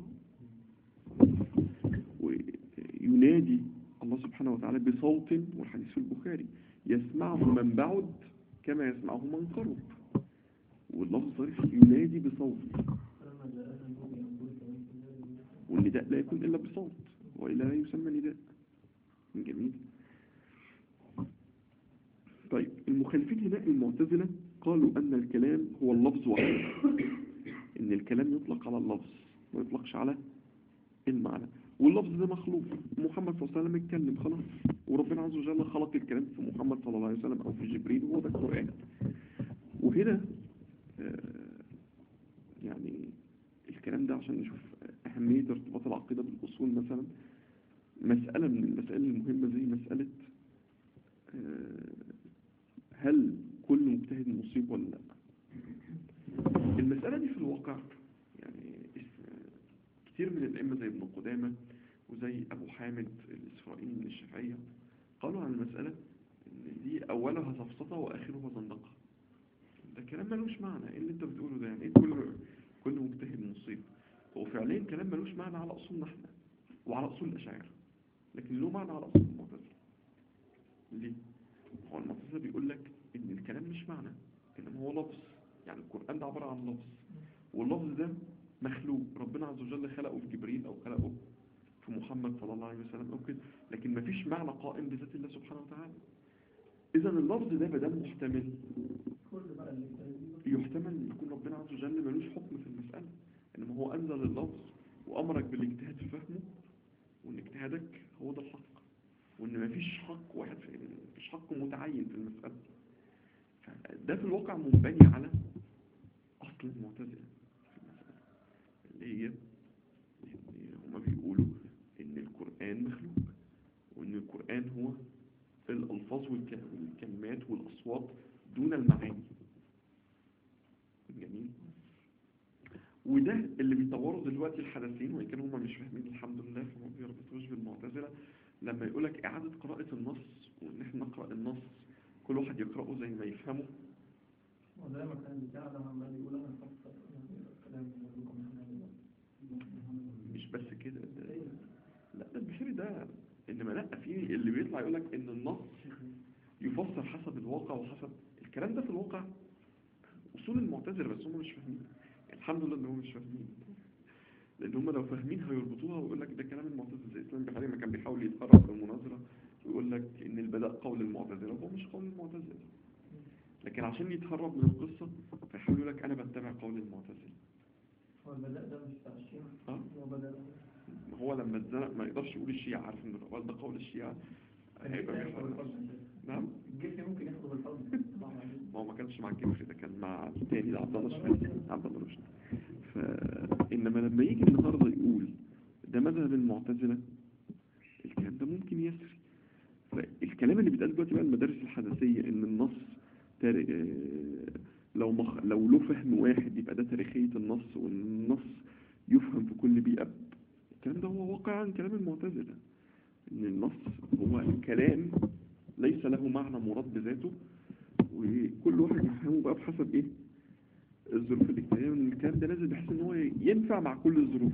وينادي الله سبحانه وتعالى بصوت والحديث في البخاري يسمعه من بعد كما يسمعه من قرب واللفظ صريح ينادي بصوت فلما جاءت النبي يقول كمان والنداء لا يكون إلا بصوت وإلا لا يسمى نداء جميل طيب المخالفين هنا المعتزلة قالوا أن الكلام هو اللفظ وحده إن الكلام يطلق على اللفظ ما يطلقش على المعنى واللفظ ده مخلوق محمد صلى الله عليه وسلم اتكلم خلاص وربنا عز وجل خلق الكلام في محمد صلى الله عليه وسلم أو في جبريل وهو ده القرآن وهنا آه، يعني الكلام ده عشان نشوف أهمية ارتباط العقيدة بالأصول مثلا مسألة من المسائل المهمة زي مسألة آه، هل كل مجتهد مصيب ولا لا المسألة دي في الواقع يعني اس- كتير من الأئمة زي ابن قدامة وزي أبو حامد الإسرائيلي من الشافعية قالوا عن المسألة إن دي أولها سفسطة وآخرها زندقة ده كلام ملوش معنى إيه اللي أنت بتقوله ده يعني إيه كل كل مجتهد مصيب هو فعليا كلام ملوش معنى على أصولنا إحنا وعلى أصول الأشاعرة لكن له معنى على أصول المعتزلة ليه؟ هو المعتزلة بيقول لك إن الكلام مش معنى إنما هو لفظ يعني القرآن ده عبارة عن لفظ واللفظ ده مخلوق ربنا عز وجل خلقه في جبريل أو خلقه في محمد صلى الله عليه وسلم أو كده لكن مفيش معنى قائم بذات الله سبحانه وتعالى إذا اللفظ ده بدل محتمل كل بقى اللي يحتمل أن يكون ربنا عز وجل ملوش حكم في المسألة إنما هو أنزل اللفظ وأمرك بالاجتهاد في فهمه وإن اجتهادك هو ده الحق وإن مفيش حق واحد في مفيش حق متعين في المسألة فده في الواقع منبني على أصل المعتزلة في المسألة اللي هي اللي هما بيقولوا إن القرآن مخلوق وإن القرآن هو الألفاظ والك- والكلمات والأصوات دون المعاني جميل وده اللي بيطوروا دلوقتي الحدثين وإن كانوا هم مش فاهمين الحمد لله فما بيربطوش بالمعتزلة لما يقولك إعادة قراءة النص وإن إحنا نقرأ النص كل واحد يقرأه زي ما يفهمه وزي ما كان بتاع ده عمال يقول انا فكر كلام لكم مش بس كده ده لا ده البحيري ده إنما لا في اللي بيطلع يقولك إن النص يفسر حسب الواقع وحسب الكلام ده في الواقع أصول المعتزلة بس هم مش فاهمين الحمد لله إن هم مش فاهمين لأن هم لو فاهمين هيربطوها ويقول لك ده كلام المعتزلة زي إسلام بحري ما كان بيحاول يتقرب في المناظرة ويقول لك إن البداء قول المعتزلة وهو مش قول المعتزلة لكن عشان يتهرب من القصة فيحاول يقول لك أنا بتبع قول المعتزلة هو البداء ده مش بتاع الشيعة اه هو بدأ هو لما اتزنق ما يقدرش يقول الشيعة عارف إن الأول ده قول الشيعة هيبقى بيحرق نعم الجسم ممكن ياخده بالحضن ما هو ما كانش مع الجبري ده كان مع التاني ده عبد الله الشمالي عبد الله رشدي فإنما لما يجي النهارده يقول ده مذهب المعتزلة الكلام ده ممكن يسري فالكلام اللي بيتقال دلوقتي بقى المدارس الحدثية إن النص تار... آه، لو مخ... لو له فهم واحد يبقى ده تاريخية النص وإن النص يفهم في كل بيئة الكلام ده هو واقعا كلام المعتزلة إن النص هو كلام ليس له معنى مراد بذاته وكل واحد يفهمه بقى بحسب ايه الظروف الاجتماعية وإن الكلام ده لازم بحيث ان هو ينفع مع كل الظروف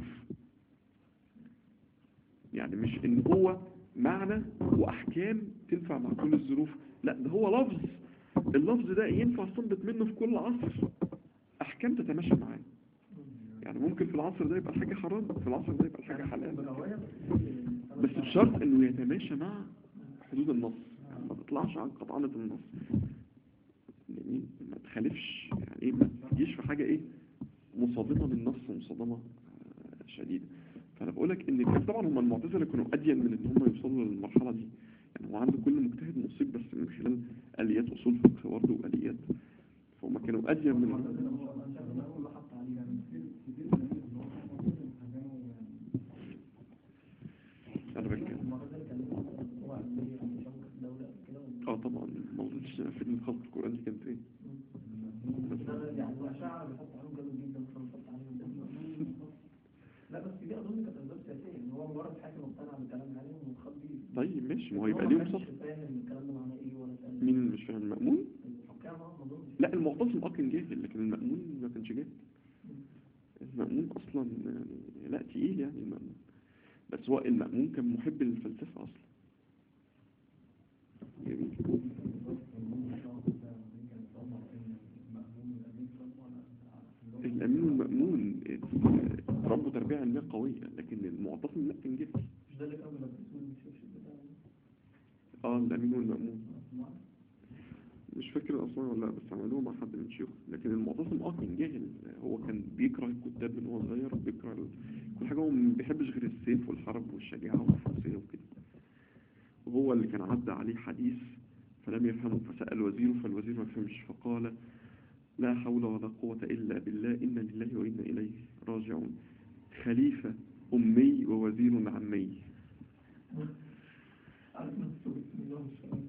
يعني مش ان هو معنى واحكام تنفع مع كل الظروف لا ده هو لفظ اللفظ ده ينفع تنبط منه في كل عصر احكام تتماشى معاه يعني ممكن في العصر ده يبقى حاجة حرام في العصر ده يبقى حاجة حلال بس بشرط انه يتماشى مع حدود النص يعني ما تطلعش عن قطعنة النص يعني ما تخالفش يعني ايه ما تجيش في حاجة ايه مصادمة للنص ومصادمة آه، شديدة فانا بقولك ان كان طبعا هم المعتزلة كانوا ادين من ان هم يوصلوا للمرحلة دي يعني هو عنده كل مجتهد مصيب بس من خلال اليات اصول فقه برضه واليات فهم كانوا ادين من انا بتكلم اه طبعا موضوع فيلم خلق القرآن دي كانت ايه لا بس دي اظن كانت اسباب سياسيه ان هو مجرد حاكم مقتنع بالكلام عليهم ومخبي طيب ماشي ما هو يبقى هو ليه ما كانش مصطلح فاهم الكلام ده معناه ايه ولا فاهم مين اللي مش فاهم المأمون الحكام اه ما اظنش لا المعتصم اه كان جاهل لكن المأمون ما كانش جاهل المأمون اصلا يعني لا تقيل يعني المأمون بس هو المأمون كان محب للفلسفة اصلا جميل الأمين والمأمون آه، ربوا تربية علمية قوية لكن المعتصم لا كان جاهل مش ده اللي كانوا بيلبسوه الشبشب بتاعه اه الأمين والمأمون مش فاكر الأسماء ولا لا بس عملوه مع حد من شيوخ لكن المعتصم اه كان جاهل هو كان بيكره الكتاب من هو صغير بيكره ال- كل حاجة هو ما بيحبش غير السيف والحرب والشجاعة والفروسية وكده وهو اللي كان عدى عليه حديث فلم يفهمه فسأل وزيره فالوزير ما فهمش فقال لا حول ولا قوة إلا بالله إن لله وإنا إليه راجعون خليفة أمي ووزير عمي عارف نفسه بسم الله مش فاهم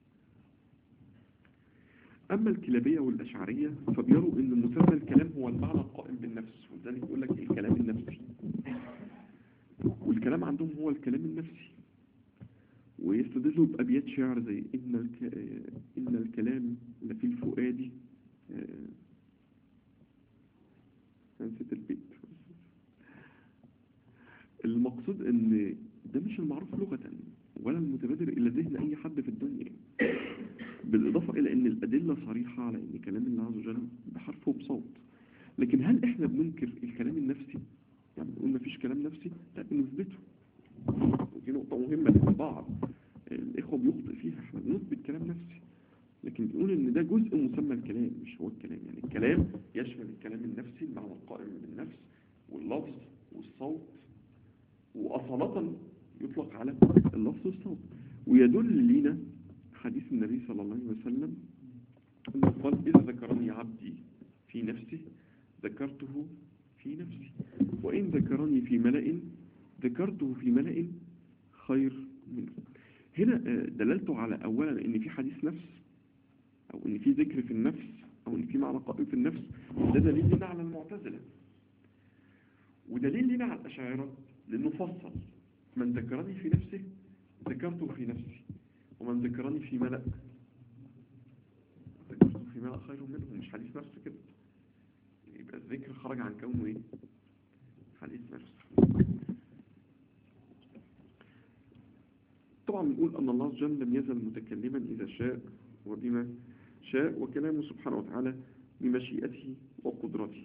أما الكلابية والأشعرية فبيروا أن مسمى الكلام هو المعنى القائم بالنفس ولذلك يقول لك الكلام النفسي والكلام عندهم هو الكلام النفسي ويستدلوا بأبيات شعر زي إن, الك... إن الكلام لفي الفؤاد آه، نسيت البيت المقصود ان ده مش المعروف لغة ولا المتبادر الى ذهن اي حد في الدنيا بالاضافة الى ان الادلة صريحة على ان كلام الله عز وجل بحرف وبصوت لكن هل احنا بننكر الكلام النفسي يعني بنقول مفيش كلام نفسي لا بنثبته ودي نقطة مهمة للبعض الإخوة بيخطئ فيها احنا بنثبت كلام نفسي لكن بيقول ان ده جزء مسمى الكلام مش هو الكلام يعني الكلام يشمل الكلام النفسي المعنى القائم بالنفس واللفظ والصوت وأصالة يطلق على اللفظ والصوت ويدل لنا حديث النبي صلى الله عليه وسلم أنه قال إذا ذكرني عبدي في نفسه ذكرته في نفسي وإن ذكرني في ملأ ذكرته في ملأ خير منه هنا آه، دلالته على أولا أن في حديث نفس أو أن في ذكر في النفس أو أن في معنى قائم في النفس ده دليل لنا على المعتزلة ودليل لنا على الأشاعرة لأنه فصل من ذكرني في نفسه ذكرته في نفسي ومن ذكرني في ملأ ذكرته في ملأ خير منه مش حديث نفس كده يبقى الذكر خرج عن كونه ايه حديث نفس طبعا نقول أن الله عز وجل لم يزل متكلما إذا شاء وبما شاء وكلامه سبحانه وتعالى بمشيئته وقدرته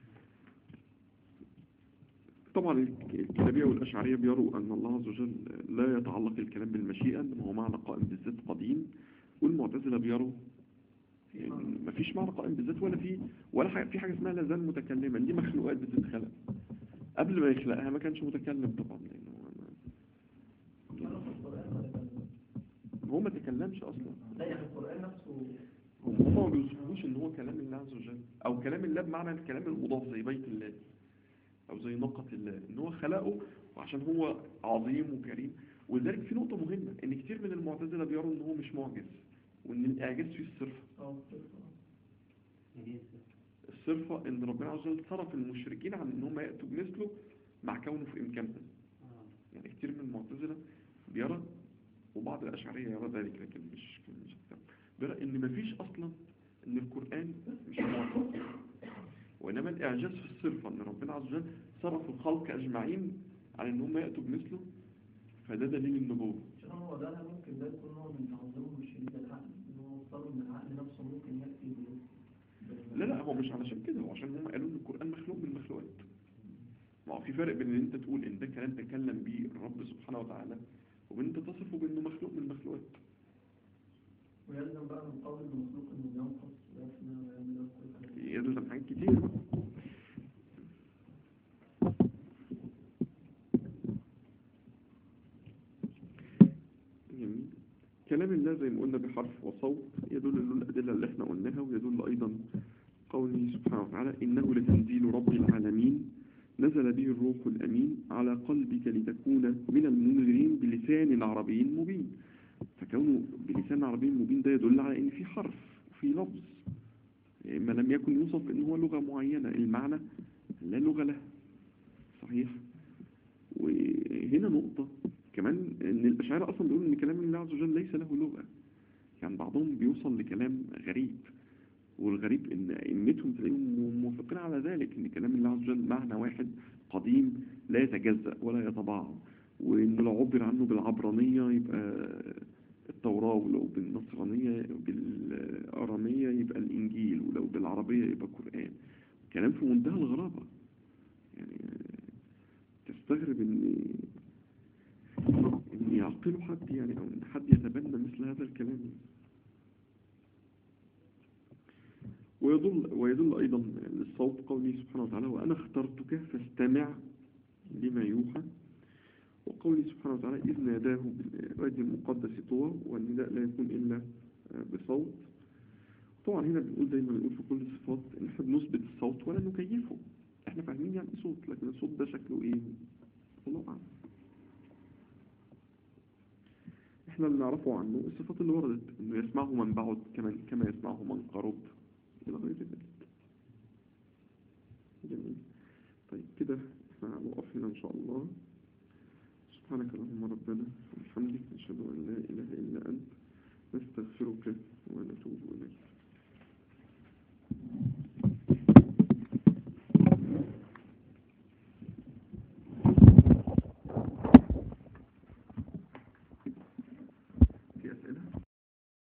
طبعا الكتابية والأشعرية بيروا أن الله عز وجل لا يتعلق الكلام بالمشيئة إنما هو معنى قائم بالذات قديم والمعتزلة بيروا يعني مفيش معنى قائم بالذات ولا في ولا حاجة في حاجة اسمها لا زال متكلما دي مخلوقات بتتخلق قبل ما يخلقها ما كانش متكلم طبعا لأنه هو ما تكلمش أصلا لا يعني القرآن نفسه هم هم ما بيوصفوش ان هو كلام الله عز وجل او كلام الله بمعنى الكلام المضاف زي بيت الله او زي ناقة الله ان هو خلقه وعشان هو عظيم وكريم ولذلك في نقطة مهمة ان كتير من المعتزلة بيروا ان هو مش معجز وان الاعجاز فيه الصرف اه الصرفة ان ربنا عز وجل صرف المشركين عن ان هم يأتوا بمثله مع كونه في امكانهم يعني كتير من المعتزلة بيرى وبعض الأشعرية يرى ذلك لكن مش مش أكتر. بيرى إن مفيش أصلا إن القرآن مش معجز وإنما الإعجاز في الصرفة إن ربنا عز وجل صرف الخلق أجمعين على إن هم يأتوا بمثله فده دليل النبوة عشان هو ده ممكن ده يكون نوع من تعظيمهم الشديد العقل ان هو مفترض ان العقل نفسه ممكن يأتي ب لا لا هو مش علشان كده هو عشان هم قالوا إن القرآن مخلوق من المخلوقات ما هو في فرق بين إن أنت تقول إن ده كلام تكلم به الرب سبحانه وتعالى وبين أنت تصفه بأنه مخلوق من المخلوقات ويلزم بقى من قول المخلوق انه بينقص ويفنى ويعمل ويكون يلزم حاجات كتير جميل. كلام الله زي ما قلنا بحرف وصوت يدل له الأدلة اللي احنا قلناها ويدل أيضا قوله سبحانه وتعالى إنه لتنزيل رب العالمين نزل به الروح الأمين على قلبك لتكون من المنذرين بلسان عربي مبين فكونه بلسان عربي مبين ده يدل على ان في حرف وفي لفظ ما لم يكن يوصف ان هو لغة معينة المعنى لا لغة له صحيح وهنا نقطة كمان ان الاشاعرة اصلا بيقولوا ان كلام الله عز وجل ليس له لغة يعني بعضهم بيوصل لكلام غريب والغريب ان ائمتهم تلاقيهم موافقين على ذلك ان كلام الله عز وجل معنى واحد قديم لا يتجزأ ولا يتبعض وانه لو عبر عنه بالعبرانية يبقى التوراة ولو بالنصرانية بالآرامية يبقى الإنجيل ولو بالعربية يبقى القرآن كلام في منتهى الغرابة يعني تستغرب ان ان يعقله حد يعني او ان حد يتبنى مثل هذا الكلام ويدل ويدل ايضا للصوت قوله سبحانه وتعالى وانا اخترتك فاستمع لما يوحى وقوله سبحانه وتعالى إذ ناداه بالوادي المقدس طوى والنداء لا يكون إلا بصوت طبعا هنا بنقول زي ما بنقول في كل الصفات إن احنا بنثبت الصوت ولا نكيفه احنا فاهمين يعني إيه صوت لكن الصوت ده شكله ايه الله أعلم احنا اللي نعرفه عنه الصفات اللي وردت انه يسمعه من بعد كما كما يسمعه من قرب الى غير ذلك جميل طيب كده احنا هنوقف هنا ان شاء الله سبحانك اللهم ربنا وبحمدك نشهد أن لا إله إلا أنت